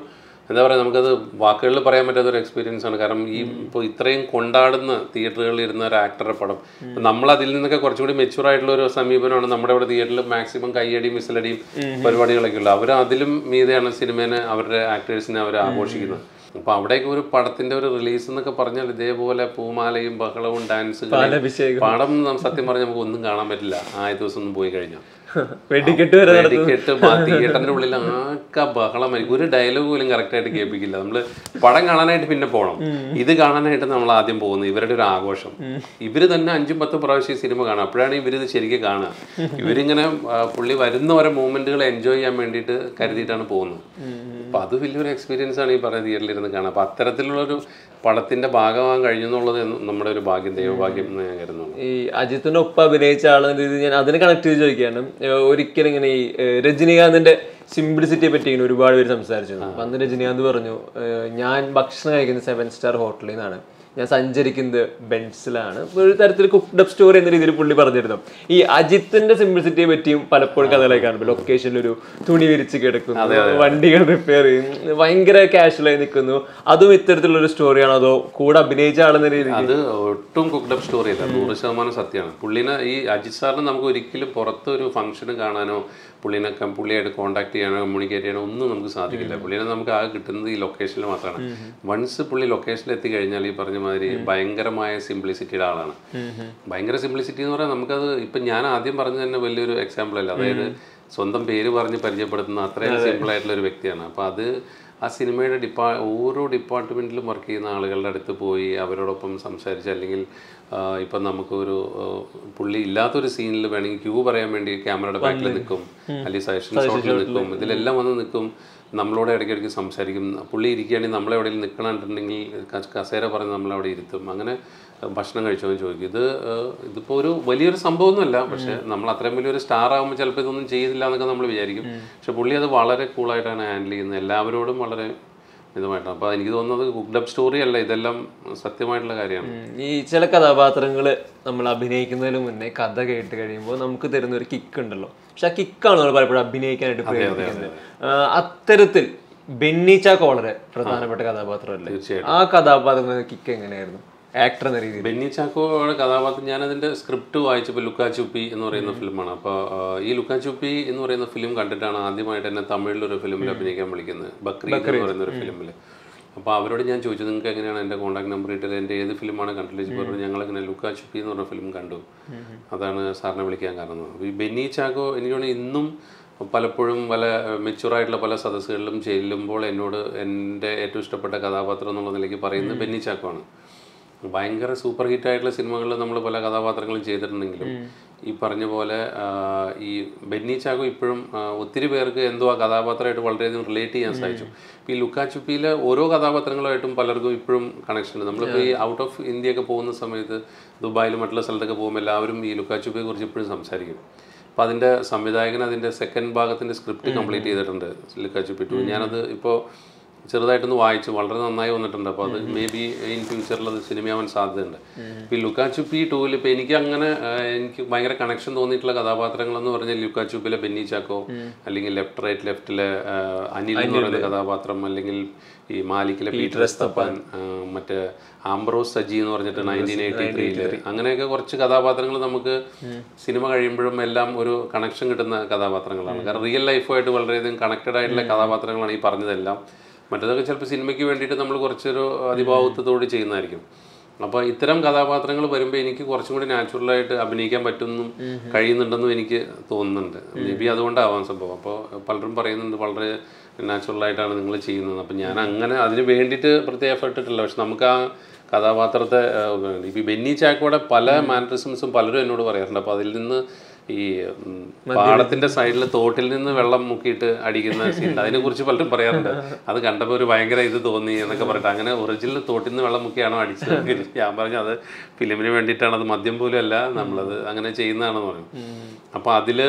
എന്താ പറയുക നമുക്കത് വാക്കുകളിൽ പറയാൻ പറ്റാത്ത ഒരു എക്സ്പീരിയൻസ് ആണ് കാരണം ഈ ഇപ്പോൾ ഇത്രയും കൊണ്ടാടുന്ന തിയേറ്ററുകളിൽ ഇരുന്ന ഒരു ആക്ടറുടെ പടം ഇപ്പൊ നമ്മൾ അതിൽ നിന്നൊക്കെ കുറച്ചും കൂടി മെച്ചൂർ ആയിട്ടുള്ള ഒരു സമീപനമാണ് നമ്മുടെ ഇവിടെ തിയേറ്ററിൽ മാക്സിമം കയ്യടിയും മിസലടിയും പരിപാടികളൊക്കെ ഉള്ളു അവർ അതിലും മീതെയാണ് സിനിമേനെ അവരുടെ ആക്ടേഴ്സിനെ അവർ ആഘോഷിക്കുന്നത് അപ്പൊ അവിടേക്ക് ഒരു പടത്തിന്റെ ഒരു റിലീസ് എന്നൊക്കെ പറഞ്ഞാൽ ഇതേപോലെ പൂമാലയും ബഹളവും ഡാൻസുകളും പാലഭിഷേകം പടം നം- സത്യം പറഞ്ഞാൽ നമുക്ക് ഒന്നും കാണാൻ പറ്റില്ല ആദ്യ ദിവസം ഒന്നും പോയി കഴിഞ്ഞാൽ വെടിക്കെട്ട് വരെ വെടിക്കെട്ട് തിയേറ്ററിന്റെ ഉള്ളിൽ ആക്ക ബഹളമായിരിക്കും ഒരു ഡയലോഗ് പോലും കറക്റ്റ് ആയിട്ട് കേൾപ്പിക്കില്ല നമ്മള് പടം കാണാനായിട്ട് പിന്നെ പോകണം ഇത് കാണാനായിട്ട് നമ്മൾ ആദ്യം പോകുന്നത് ഇവരുടെ ഒരു ആഘോഷം ഇവര് തന്നെ അഞ്ചും പത്തും പ്രാവശ്യം ഈ സിനിമ കാണുക അപ്പോഴാണ് ഇവരിത് ശരിക്കും കാണുക ഇവരിങ്ങനെ ആ, പുള്ളി വരുന്ന ഓരോ മൂമെന്റുകൾ എൻജോയ് ചെയ്യാൻ വേണ്ടിയിട്ട് കരുതിയിട്ടാണ് പോകുന്നത് അപ്പൊ അത് വലിയൊരു എക്സ്പീരിയൻസ് ആണ് ഈ പറയുന്ന തിയേറ്ററിൽ ഇരുന്ന് കാണുക അപ്പൊ അത്തരത്തിലുള്ളൊരു പടത്തിന്റെ ഭാഗമാകാൻ കഴിഞ്ഞു എന്നുള്ളത് നമ്മുടെ ഒരു ഭാഗ്യം ദൈവഭാഗ്യം എന്ന് ഞാൻ കരുതുന്നു ഈ അജിത്തിന്റെ ഒപ്പം അഭിനയിച്ച ആളെന്ന രീതിയിൽ ഞാൻ അതിനെ കണക്ട് ചെയ്ത് ചോദിക്കുകയാണ് ഏഹ് ഒരിക്കലും ഇങ്ങനെ ഈ ഏഹ് രജനീകാന്തിന്റെ സിംപ്ലിസിറ്റിയെ പറ്റി ഇങ്ങനെ ഒരുപാട് പേര് സംസാരിച്ചു അപ്പൊ അന്ന് രജനീകാന്ത് പറഞ്ഞു ഏഹ് ഞാൻ ഭക്ഷണം കഴിക്കുന്നത് സെവൻ സ്റ്റാർ ഹോട്ടലിൽ നിന്നാണ് ഞാൻ സഞ്ചരിക്കുന്നത് ബെൻസിലാണ് ഒരു തരത്തിൽ കുക്ക്ഡ് അപ്പ് സ്റ്റോറി എന്ന രീതിയിൽ പുള്ളി പറഞ്ഞിരുന്നു ഈ അജിത്തിന്റെ സിംപ്ലിസിറ്റിയെ പറ്റിയും പലപ്പോഴും കഥകളെ കാണുമ്പോൾ ലൊക്കേഷനിൽ ഒരു തുണി വിരിച്ച് കിടക്കുന്നു വണ്ടികൾ റിപ്പയർ ചെയ്യും ഭയങ്കര കാഷ്വലായി നിൽക്കുന്നു അതും ഇത്തരത്തിലുള്ള ഒരു സ്റ്റോറിയാണോ അതോ കൂടെ അഭിനയിച്ച ആളെന്ന രീതിയിൽ അത് ഒട്ടും കുക്ക്ഡ് അപ്പ് സ്റ്റോറി അല്ല നൂറ് ശതമാനം സത്യമാണ് പുള്ളിനെ ഈ അജിത് സാറിന് നമുക്ക് ഒരിക്കലും പുറത്ത് ഒരു ഫംഗ്ഷന് കാണാനോ പുള്ളിനെ കം- പുള്ളിയായിട്ട് കോൺടാക്ട് ചെയ്യാനോ കമ്മ്യൂണിക്കേറ്റ് ചെയ്യാനോ ഒന്നും നമുക്ക് സാധിക്കില്ല പുള്ളിനെ നമുക്ക് ആകെ കിട്ടുന്നത് ഈ ലൊക്കേഷനിൽ മാത്രമാണ് വൺസ് പുള്ളി ലൊക്കേഷനിൽ എത്തിക്കഴിഞ്ഞാൽ ഈ പറഞ്ഞ മാതിരി ഭയങ്കരമായ സിംപ്ലിസിറ്റിയുടെ ആളാണ് ഭയങ്കര സിംപ്ലിസിറ്റി എന്ന് പറയാൻ നമുക്കത് ഇപ്പം ഞാൻ ആദ്യം പറഞ്ഞ തന്നെ വലിയൊരു എക്സാമ്പിൾ അല്ല അതായത് സ്വന്തം പേര് പറഞ്ഞ് പരിചയപ്പെടുത്തുന്ന അത്രയും സിമ്പിൾ ആയിട്ടുള്ള ഒരു വ്യക്തിയാണ് അപ്പോൾ അത് ആ സിനിമയുടെ ഡിപ്പാ ഓരോ ഡിപ്പാർട്ട്മെൻറ്റിലും വർക്ക് ചെയ്യുന്ന ആളുകളുടെ അടുത്ത് പോയി അവരോടൊപ്പം സംസാരിച്ച് അല്ലെങ്കിൽ ആ, ഇപ്പം നമുക്കൊരു ആ, പുള്ളി ഇല്ലാത്തൊരു സീനിൽ വേണമെങ്കിൽ ക്യൂ പറയാൻ വേണ്ടി ക്യാമറയുടെ ബാക്കിൽ നിൽക്കും അല്ലെങ്കിൽ സജഷൻ ഷോട്ടിൽ നിൽക്കും ഇതിലെല്ലാം വന്ന് നിൽക്കും നമ്മളോട് ഇടയ്ക്കിടയ്ക്ക് സംസാരിക്കും പുള്ളി ഇരിക്കുകയാണെങ്കിൽ നമ്മളെവിടെയും നിൽക്കണമെന്നുണ്ടെങ്കിൽ ക- കസേര പറഞ്ഞ് നമ്മളവിടെ ഇരുത്തും അങ്ങനെ ഭക്ഷണം കഴിച്ചോ എന്ന് ചോദിക്കും ഇത് ഏഹ്, ഇതിപ്പോ ഒരു വലിയൊരു സംഭവമൊന്നുമല്ല പക്ഷെ നമ്മൾ അത്രയും വലിയൊരു സ്റ്റാർ ആകുമ്പോൾ ചിലപ്പോൾ ഇതൊന്നും ചെയ്തില്ല എന്നൊക്കെ നമ്മൾ വിചാരിക്കും പക്ഷെ പുള്ളി അത് വളരെ കൂളായിട്ടാണ് ഹാൻഡിൽ ചെയ്യുന്നത് എല്ലാവരോടും വളരെ ഇതുമായിട്ടാണ് അപ്പോൾ എനിക്ക് തോന്നുന്നത് കുക്ക്ഡ് അപ്പ് സ്റ്റോറി അല്ല ഇതെല്ലാം സത്യമായിട്ടുള്ള കാര്യമാണ് ഉം. ഈ ചില കഥാപാത്രങ്ങൾ നമ്മൾ അഭിനയിക്കുന്നതിന് മുന്നേ കഥ കേട്ട് കഴിയുമ്പോൾ നമുക്ക് തരുന്ന ഒരു കിക്ക് ഉണ്ടല്ലോ പക്ഷെ ആ കിക്കാണ് നമ്മൾ പലപ്പോഴും അഭിനയിക്കാനായിട്ട് പ്രേരിപ്പിക്കുന്നത് ആ, അത്തരത്തിൽ ബെന്നിച്ച കോളറെ പ്രധാനപ്പെട്ട കഥാപാത്രമല്ലേ തീർച്ചയായിട്ടും. ആ കഥാപാത്രത്തിന് കിക്ക് എങ്ങനെയായിരുന്നു ആക്ടർ എന്ന രീതിയിൽ ബെന്നി ചാക്കോയുടെ കഥാപാത്രം ഞാനതിൻ്റെ സ്ക്രിപ്റ്റ് വായിച്ചപ്പോൾ ലുക്കാ ചുപ്പി എന്ന് പറയുന്ന ഫിലിമാണ് അപ്പോൾ ഈ ലുക്കാ ചുപ്പി എന്ന് പറയുന്ന ഫിലിം കണ്ടിട്ടാണ് ആദ്യമായിട്ട് എന്നെ തമിഴിലൊരു ഫിലിമിൽ അഭിനയിക്കാൻ വിളിക്കുന്നത് ബക്രീദ് എന്ന് പറയുന്ന ഒരു ഫിലിമിൽ അപ്പോൾ അവരോട് ഞാൻ ചോദിച്ചു നിങ്ങൾക്ക് എങ്ങനെയാണ് എൻ്റെ കോൺടാക്ട് നമ്പർ ഇട്ടത് എൻ്റെ ഏത് ഫിലിമാണ് കണ്ടിട്ട് പറഞ്ഞു ഞങ്ങളിങ്ങനെ ലുക്കാ ചുപ്പി എന്ന് പറഞ്ഞ ഫിലിം കണ്ടു അതാണ് സാറിനെ വിളിക്കാൻ കാരണം അപ്പോൾ ഈ ബെന്നി ചാക്കോ എനിക്ക് തോന്നുന്നു ഇന്നും പലപ്പോഴും പല മെച്ചുറായിട്ടുള്ള പല സദസ്സുകളിലും ചെല്ലുമ്പോൾ എന്നോട് എൻ്റെ ഏറ്റവും ഇഷ്ടപ്പെട്ട കഥാപാത്രം എന്നുള്ള നിലയ്ക്ക് പറയുന്നത് ബെന്നി ചാക്കോ ആണ് ഭയങ്കര സൂപ്പർ ഹിറ്റ് ആയിട്ടുള്ള സിനിമകളിൽ നമ്മൾ പല കഥാപാത്രങ്ങളും ചെയ്തിട്ടുണ്ടെങ്കിലും ഈ പറഞ്ഞ പോലെ ആ, ഈ ബെന്നി ചാക്കോ ഇപ്പോഴും ആ, ഒത്തിരി പേർക്ക് എന്തോ ആ കഥാപാത്രമായിട്ട് വളരെയധികം റിലേറ്റ് ചെയ്യാൻ സാധിച്ചു ഇപ്പം ഈ ലുക്കാ ചുപ്പിയിലെ ഓരോ കഥാപാത്രങ്ങളുമായിട്ടും പലർക്കും ഇപ്പോഴും കണക്ഷൻ ഉണ്ട് നമ്മളിപ്പോൾ ഈ ഔട്ട് ഓഫ് ഇന്ത്യയൊക്കെ പോകുന്ന സമയത്ത് ദുബായിലും മറ്റുള്ള സ്ഥലത്തൊക്കെ പോകുമ്പോൾ എല്ലാവരും ഈ ലുക്കാ ചുപ്പിയെ കുറിച്ച് ഇപ്പോഴും സംസാരിക്കും അപ്പം അതിൻ്റെ സംവിധായകൻ അതിൻ്റെ സെക്കൻഡ് ഭാഗത്തിൻ്റെ സ്ക്രിപ്റ്റ് കംപ്ലീറ്റ് ചെയ്തിട്ടുണ്ട് ലുക്കാ ചുപ്പി ടു ഞാനത് ഇപ്പോൾ ചെറുതായിട്ടൊന്ന് വായിച്ചു വളരെ നന്നായി വന്നിട്ടുണ്ട് അപ്പോൾ അത് മേ ബി ഇൻ ഫ്യൂച്ചറിൽ അത് സിനിമയാവാൻ സാധ്യതയുണ്ട് ഇപ്പോൾ ഈ ലുക്കാച്ചുപ്പി ടൂവിൽ ഇപ്പോൾ എനിക്ക് അങ്ങനെ ആ, എനിക്ക് ഭയങ്കര കണക്ഷൻ തോന്നിയിട്ടുള്ള കഥാപാത്രങ്ങൾ എന്ന് പറഞ്ഞാൽ ലുക്കാച്ചുപ്പിലെ ബെന്നി ചാക്കോ അല്ലെങ്കിൽ ലെഫ്റ്റ് റൈറ്റ് ലെഫ്റ്റിലെ ആ, അനിൽ എന്ന് പറയുന്ന കഥാപാത്രം അല്ലെങ്കിൽ ഈ മാലിക്കിലെ പീറ്റർ എസ്തപ്പാൻ ആ, മറ്റേ ആംബ്രോസ് സജി എന്ന് പറഞ്ഞിട്ട് നയൻറ്റീൻ എയ്റ്റി ത്രീയില് അങ്ങനെയൊക്കെ കുറച്ച് കഥാപാത്രങ്ങൾ നമുക്ക് സിനിമ കഴിയുമ്പോഴും എല്ലാം ഒരു കണക്ഷൻ കിട്ടുന്ന കഥാപാത്രങ്ങളാണ് കാരണം റിയൽ ലൈഫുമായിട്ട് വളരെയധികം കണക്റ്റഡ് ആയിട്ടുള്ള കഥാപാത്രങ്ങളാണ് ഈ പറഞ്ഞതെല്ലാം മറ്റേതൊക്കെ ചിലപ്പോൾ സിനിമയ്ക്ക് വേണ്ടിയിട്ട് നമ്മൾ കുറച്ചൊരു അതിഭാവത്വത്തോട് ചെയ്യുന്നതായിരിക്കും അപ്പോൾ ഇത്തരം കഥാപാത്രങ്ങൾ വരുമ്പോൾ എനിക്ക് കുറച്ചും കൂടി നാച്ചുറലായിട്ട് അഭിനയിക്കാൻ പറ്റുന്നും കഴിയുന്നുണ്ടെന്നും എനിക്ക് തോന്നുന്നുണ്ട് മേ ബി അതുകൊണ്ടാവാൻ സംഭവം അപ്പോൾ പലരും പറയുന്നുണ്ട് വളരെ നാച്ചുറലായിട്ടാണ് നിങ്ങൾ ചെയ്യുന്നത് അപ്പം ഞാൻ അങ്ങനെ അതിന് വേണ്ടിയിട്ട് പ്രത്യേക എഫർട്ട് ഇട്ടില്ല പക്ഷെ നമുക്ക് ആ കഥാപാത്രത്തെ ഇപ്പം ബെന്നി ചാക്കോയുടെ പല മാനറിസംസും പലരും എന്നോട് പറയാറുണ്ട് അപ്പോൾ അതിൽ നിന്ന് ഈ ഉം, പാടത്തിന്റെ സൈഡിൽ തോട്ടിൽ നിന്ന് വെള്ളം മുക്കിയിട്ട് അടിക്കുന്ന സീൻ അതിനെ കുറിച്ച് പലരും പറയാറുണ്ട് അത് കണ്ടപ്പോൾ ഒരു ഭയങ്കര ഇത് തോന്നി എന്നൊക്കെ പറഞ്ഞിട്ട് അങ്ങനെ ഒറിജിനൽ തോട്ടിൽ നിന്ന് വെള്ളം മുക്കിയാണോ അടിച്ചത് ഞാൻ പറഞ്ഞു അത് ഫിലിമിന് വേണ്ടിയിട്ടാണ് അത് മദ്യം പോലും അല്ല നമ്മളത് അങ്ങനെ ചെയ്യുന്നതാണെന്ന് പറഞ്ഞു അപ്പോൾ അതില്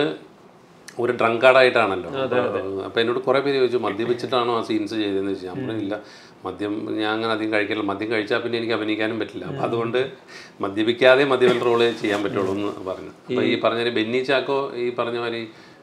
ഒരു ഡ്രങ്കാർഡായിട്ടാണല്ലോ അപ്പൊ എന്നോട് കുറെ പേര് ചോദിച്ചു മദ്യപിച്ചിട്ടാണോ ആ സീൻസ് ചെയ്തതെന്ന് ചോദിച്ചു ഞാൻ പറഞ്ഞു, ഇല്ല മദ്യം ഞാൻ അങ്ങനെ അധികം കഴിക്കില്ല മദ്യം കഴിച്ചാൽ പിന്നെ എനിക്ക് അഭിനയിക്കാനും പറ്റില്ല അപ്പൊ അതുകൊണ്ട് മദ്യപിക്കാതെ മദ്യപൽ റോള് ചെയ്യാൻ പറ്റുള്ളൂ എന്ന് പറഞ്ഞു അപ്പൊ ഈ പറഞ്ഞ ബെന്നി ചാക്കോ ഈ പറഞ്ഞ മാതിരി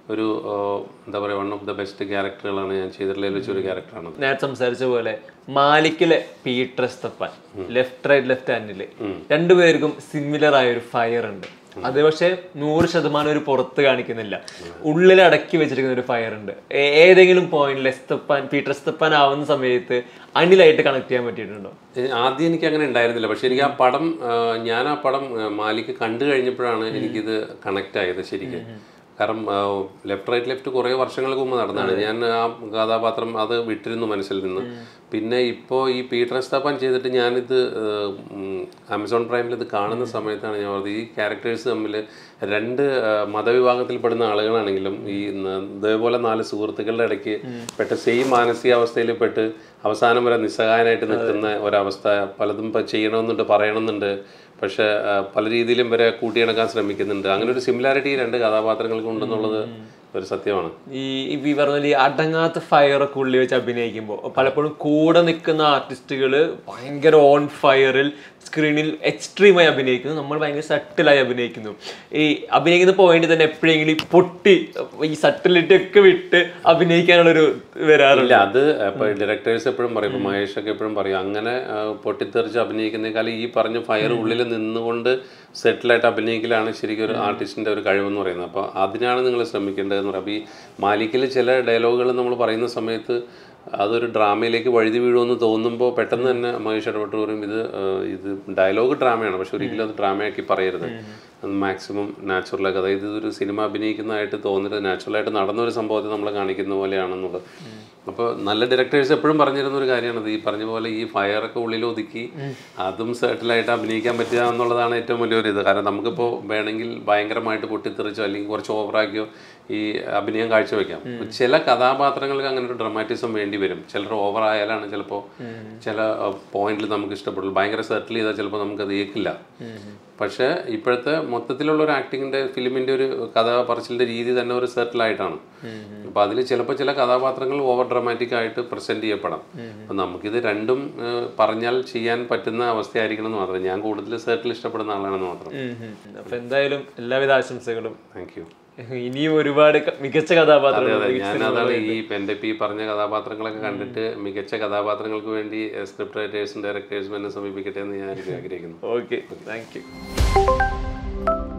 ഒരു ആ, എന്താ പറയുക വൺ ഓഫ് ദ ബെസ്റ്റ് ക്യാരക്ടറുകളാണ് ഞാൻ ചെയ്തിട്ടുള്ളതിൽ വെച്ചൊരു ക്യാരക്ടറാണ് നേരത്തെ സംസാരിച്ച പോലെ മാലിക്കിലെ Peter Esthappan left right left ഹാൻഡില് രണ്ടുപേർക്കും സിമിലർ ആയ ഒരു ഫയർ ഉണ്ട് അത് പക്ഷെ നൂറ് ശതമാനം ഒരു പുറത്ത് കാണിക്കുന്നില്ല ഉള്ളിൽ അടക്കി വെച്ചിരിക്കുന്ന ഒരു ഫയർ ഉണ്ട് ഏ- ഏതെങ്കിലും പോയിന്റിൽ എസ്തപ്പാൻ പീറ്റർ എസ്തപ്പാൻ ആവുന്ന സമയത്ത് അണിലായിട്ട് കണക്ട് ചെയ്യാൻ പറ്റിയിട്ടുണ്ടോ ഏ, ആദ്യം എനിക്ക് അങ്ങനെ ഉണ്ടായിരുന്നില്ല പക്ഷെ എനിക്ക് ആ പടം ആ, ഞാൻ ആ പടം ആ, മാലിക്ക് കണ്ടു കഴിഞ്ഞപ്പോഴാണ് എനിക്കിത് കണക്ട് ആയത് ശരിക്കും കാരണം ലെഫ്റ്റ് റൈറ്റ് ലെഫ്റ്റ് കുറേ വർഷങ്ങൾക്ക് മുമ്പ് നടന്നതാണ് ഞാൻ ആ കഥാപാത്രം അത് വിട്ടിരുന്നു മനസ്സിൽ നിന്ന് പിന്നെ ഇപ്പോൾ ഈ പീറ്റർ എസ്താപ്പാൻ ചെയ്തിട്ട് ഞാനിത് ആ, ഉം, ആമസോൺ പ്രൈമിൽ ഇത് കാണുന്ന സമയത്താണ് ഞാൻ പറഞ്ഞത് ഈ ക്യാരക്ടേഴ്സ് തമ്മിൽ രണ്ട് ആ, മതവിഭാഗത്തിൽപ്പെടുന്ന ആളുകളാണെങ്കിലും ഈ ന- ഇതേപോലെ നാല് സുഹൃത്തുക്കളുടെ ഇടയ്ക്ക് പെട്ട സെയിം മാനസികാവസ്ഥയിൽ പെട്ട് അവസാനം വരെ നിസ്സഹായനായിട്ട് നിൽക്കുന്ന ഒരവസ്ഥ പലതും ഇപ്പം ചെയ്യണമെന്നുണ്ട് പറയണമെന്നുണ്ട് പക്ഷെ ആ, പല രീതിയിലും വരെ കൂട്ടിയിണക്കാൻ ശ്രമിക്കുന്നുണ്ട് അങ്ങനെ ഒരു സിമിലാരിറ്റി ഈ രണ്ട് കഥാപാത്രങ്ങൾക്ക് ഉണ്ടെന്നുള്ളത് ഒരു സത്യമാണ് ഈ ഈ പറഞ്ഞ പോലെ ഈ അടങ്ങാത്ത ഫയറൊക്കെ ഉള്ളിൽ വെച്ച് അഭിനയിക്കുമ്പോൾ പലപ്പോഴും കൂടെ നിൽക്കുന്ന ആർട്ടിസ്റ്റുകൾ ഭയങ്കര ഓൺ ഫയറിൽ സ്ക്രീനിൽ എക്സ്ട്രീമായി അഭിനയിക്കുന്നു നമ്മൾ ഭയങ്കര സട്ടിലായി അഭിനയിക്കുന്നു ഈ അഭിനയിക്കുന്ന പോയിന്റ് തന്നെ എപ്പോഴെങ്കിലും ഈ പൊട്ടി ഈ സട്ടിലിറ്റി ഒക്കെ വിട്ട് അഭിനയിക്കാനുള്ളൊരു വരാറുണ്ട് ഇല്ല അത് ഇപ്പൊ ഡയറക്ടേഴ്സ് എപ്പോഴും പറയും ഇപ്പൊ മഹേഷ് ഒക്കെ എപ്പോഴും പറയും അങ്ങനെ ആ, പൊട്ടിത്തെറിച്ച് അഭിനയിക്കുന്നേക്കാളും ഈ പറഞ്ഞ ഫയർ ഉള്ളിൽ നിന്നുകൊണ്ട് സെറ്റിലായിട്ട് അഭിനയിക്കലാണ് ശരിക്കും ഒരു ആർട്ടിസ്റ്റിന്റെ ഒരു കഴിവെന്ന് പറയുന്നത് അപ്പോൾ അതിനാണ് നിങ്ങൾ ശ്രമിക്കേണ്ടതെന്ന് പറയും അപ്പോൾ ഈ മാലിക്കിൽ ചില ഡയലോഗുകൾ നമ്മൾ പറയുന്ന സമയത്ത് അതൊരു ഡ്രാമയിലേക്ക് വഴുതി വീഴുമെന്ന് തോന്നുമ്പോൾ പെട്ടെന്ന് തന്നെ മഹേഷ് ഇടപെട്ട് പറയും ഇത് ആ, ഇത് ഡയലോഗ് ഡ്രാമയാണ് പക്ഷെ ഒരിക്കലും അത് ഡ്രാമയാക്കി പറയരുത് മാക്സിമം നാച്ചുറലാക്കി അതായത് ഇതൊരു സിനിമ അഭിനയിക്കുന്നതായിട്ട് തോന്നരുത് നാച്ചുറലായിട്ട് നടന്ന ഒരു സംഭവത്തെ നമ്മൾ കാണിക്കുന്ന പോലെയാണെന്നുള്ളത് അപ്പോൾ നല്ല ഡയറക്ടേഴ്സ് എപ്പോഴും പറഞ്ഞിരുന്ന ഒരു കാര്യമാണത് ഈ പറഞ്ഞ പോലെ ഈ ഫയറൊക്കെ ഉള്ളിൽ ഒതുക്കി അതും സെറ്റിലായിട്ട് അഭിനയിക്കാൻ പറ്റുക എന്നുള്ളതാണ് ഏറ്റവും വലിയൊരു ഇത് കാരണം നമുക്കിപ്പോൾ വേണമെങ്കിൽ ഭയങ്കരമായിട്ട് പൊട്ടിത്തെറിച്ചോ അല്ലെങ്കിൽ കുറച്ച് ഓവറാക്കിയോ ഈ അഭിനയം കാഴ്ചവെക്കാം ചില കഥാപാത്രങ്ങൾക്ക് അങ്ങനെ ഒരു ഡ്രമാറ്റിസം വേണ്ടി വരും ചിലർ ഓവർ ആയാലാണ് ചിലപ്പോൾ ചില പോയിന്റിൽ നമുക്ക് ഇഷ്ടപ്പെടുള്ളൂ ഭയങ്കര സെറ്റിൽ ചെയ്താൽ ചിലപ്പോൾ നമുക്കത് ഏക്കില്ല പക്ഷേ ഇപ്പോഴത്തെ മൊത്തത്തിലുള്ള ഒരു ആക്ടിങ്ങിന്റെ ഫിലിമിന്റെ ഒരു കഥ പറച്ചിലിന്റെ രീതി തന്നെ ഒരു സെറ്റിലായിട്ടാണ് അപ്പൊ അതിൽ ചിലപ്പോൾ ചില കഥാപാത്രങ്ങൾ ഓവർ ഡ്രമാറ്റിക് ആയിട്ട് പ്രസന്റ് ചെയ്യപ്പെടാം അപ്പൊ നമുക്കിത് രണ്ടും ഏഹ്, പറഞ്ഞാൽ ചെയ്യാൻ പറ്റുന്ന അവസ്ഥയായിരിക്കണം എന്ന് മാത്രം ഞാൻ കൂടുതൽ സെറ്റിൽ ഇഷ്ടപ്പെടുന്ന ആളാണെന്ന് മാത്രം ഉം ഉം. അപ്പൊ എന്തായാലും എല്ലാവിധ ആശംസകളും താങ്ക് യു ഇനിയും ഒരുപാട് ക- മികച്ച കഥാപാത്രങ്ങൾ അതെ ഞാൻ അതാണ് ഈ എൻ്റെ ഇപ്പൊ ഈ പറഞ്ഞ കഥാപാത്രങ്ങളൊക്കെ കണ്ടിട്ട് മികച്ച കഥാപാത്രങ്ങൾക്ക് വേണ്ടി സ്ക്രിപ്റ്റ് റൈറ്റേഴ്സും ഡയറക്ടേഴ്സും എന്നെ സമീപിക്കട്ടെ എന്ന് ഞാൻ ആഗ്രഹിക്കുന്നു ഓക്കെ താങ്ക് യു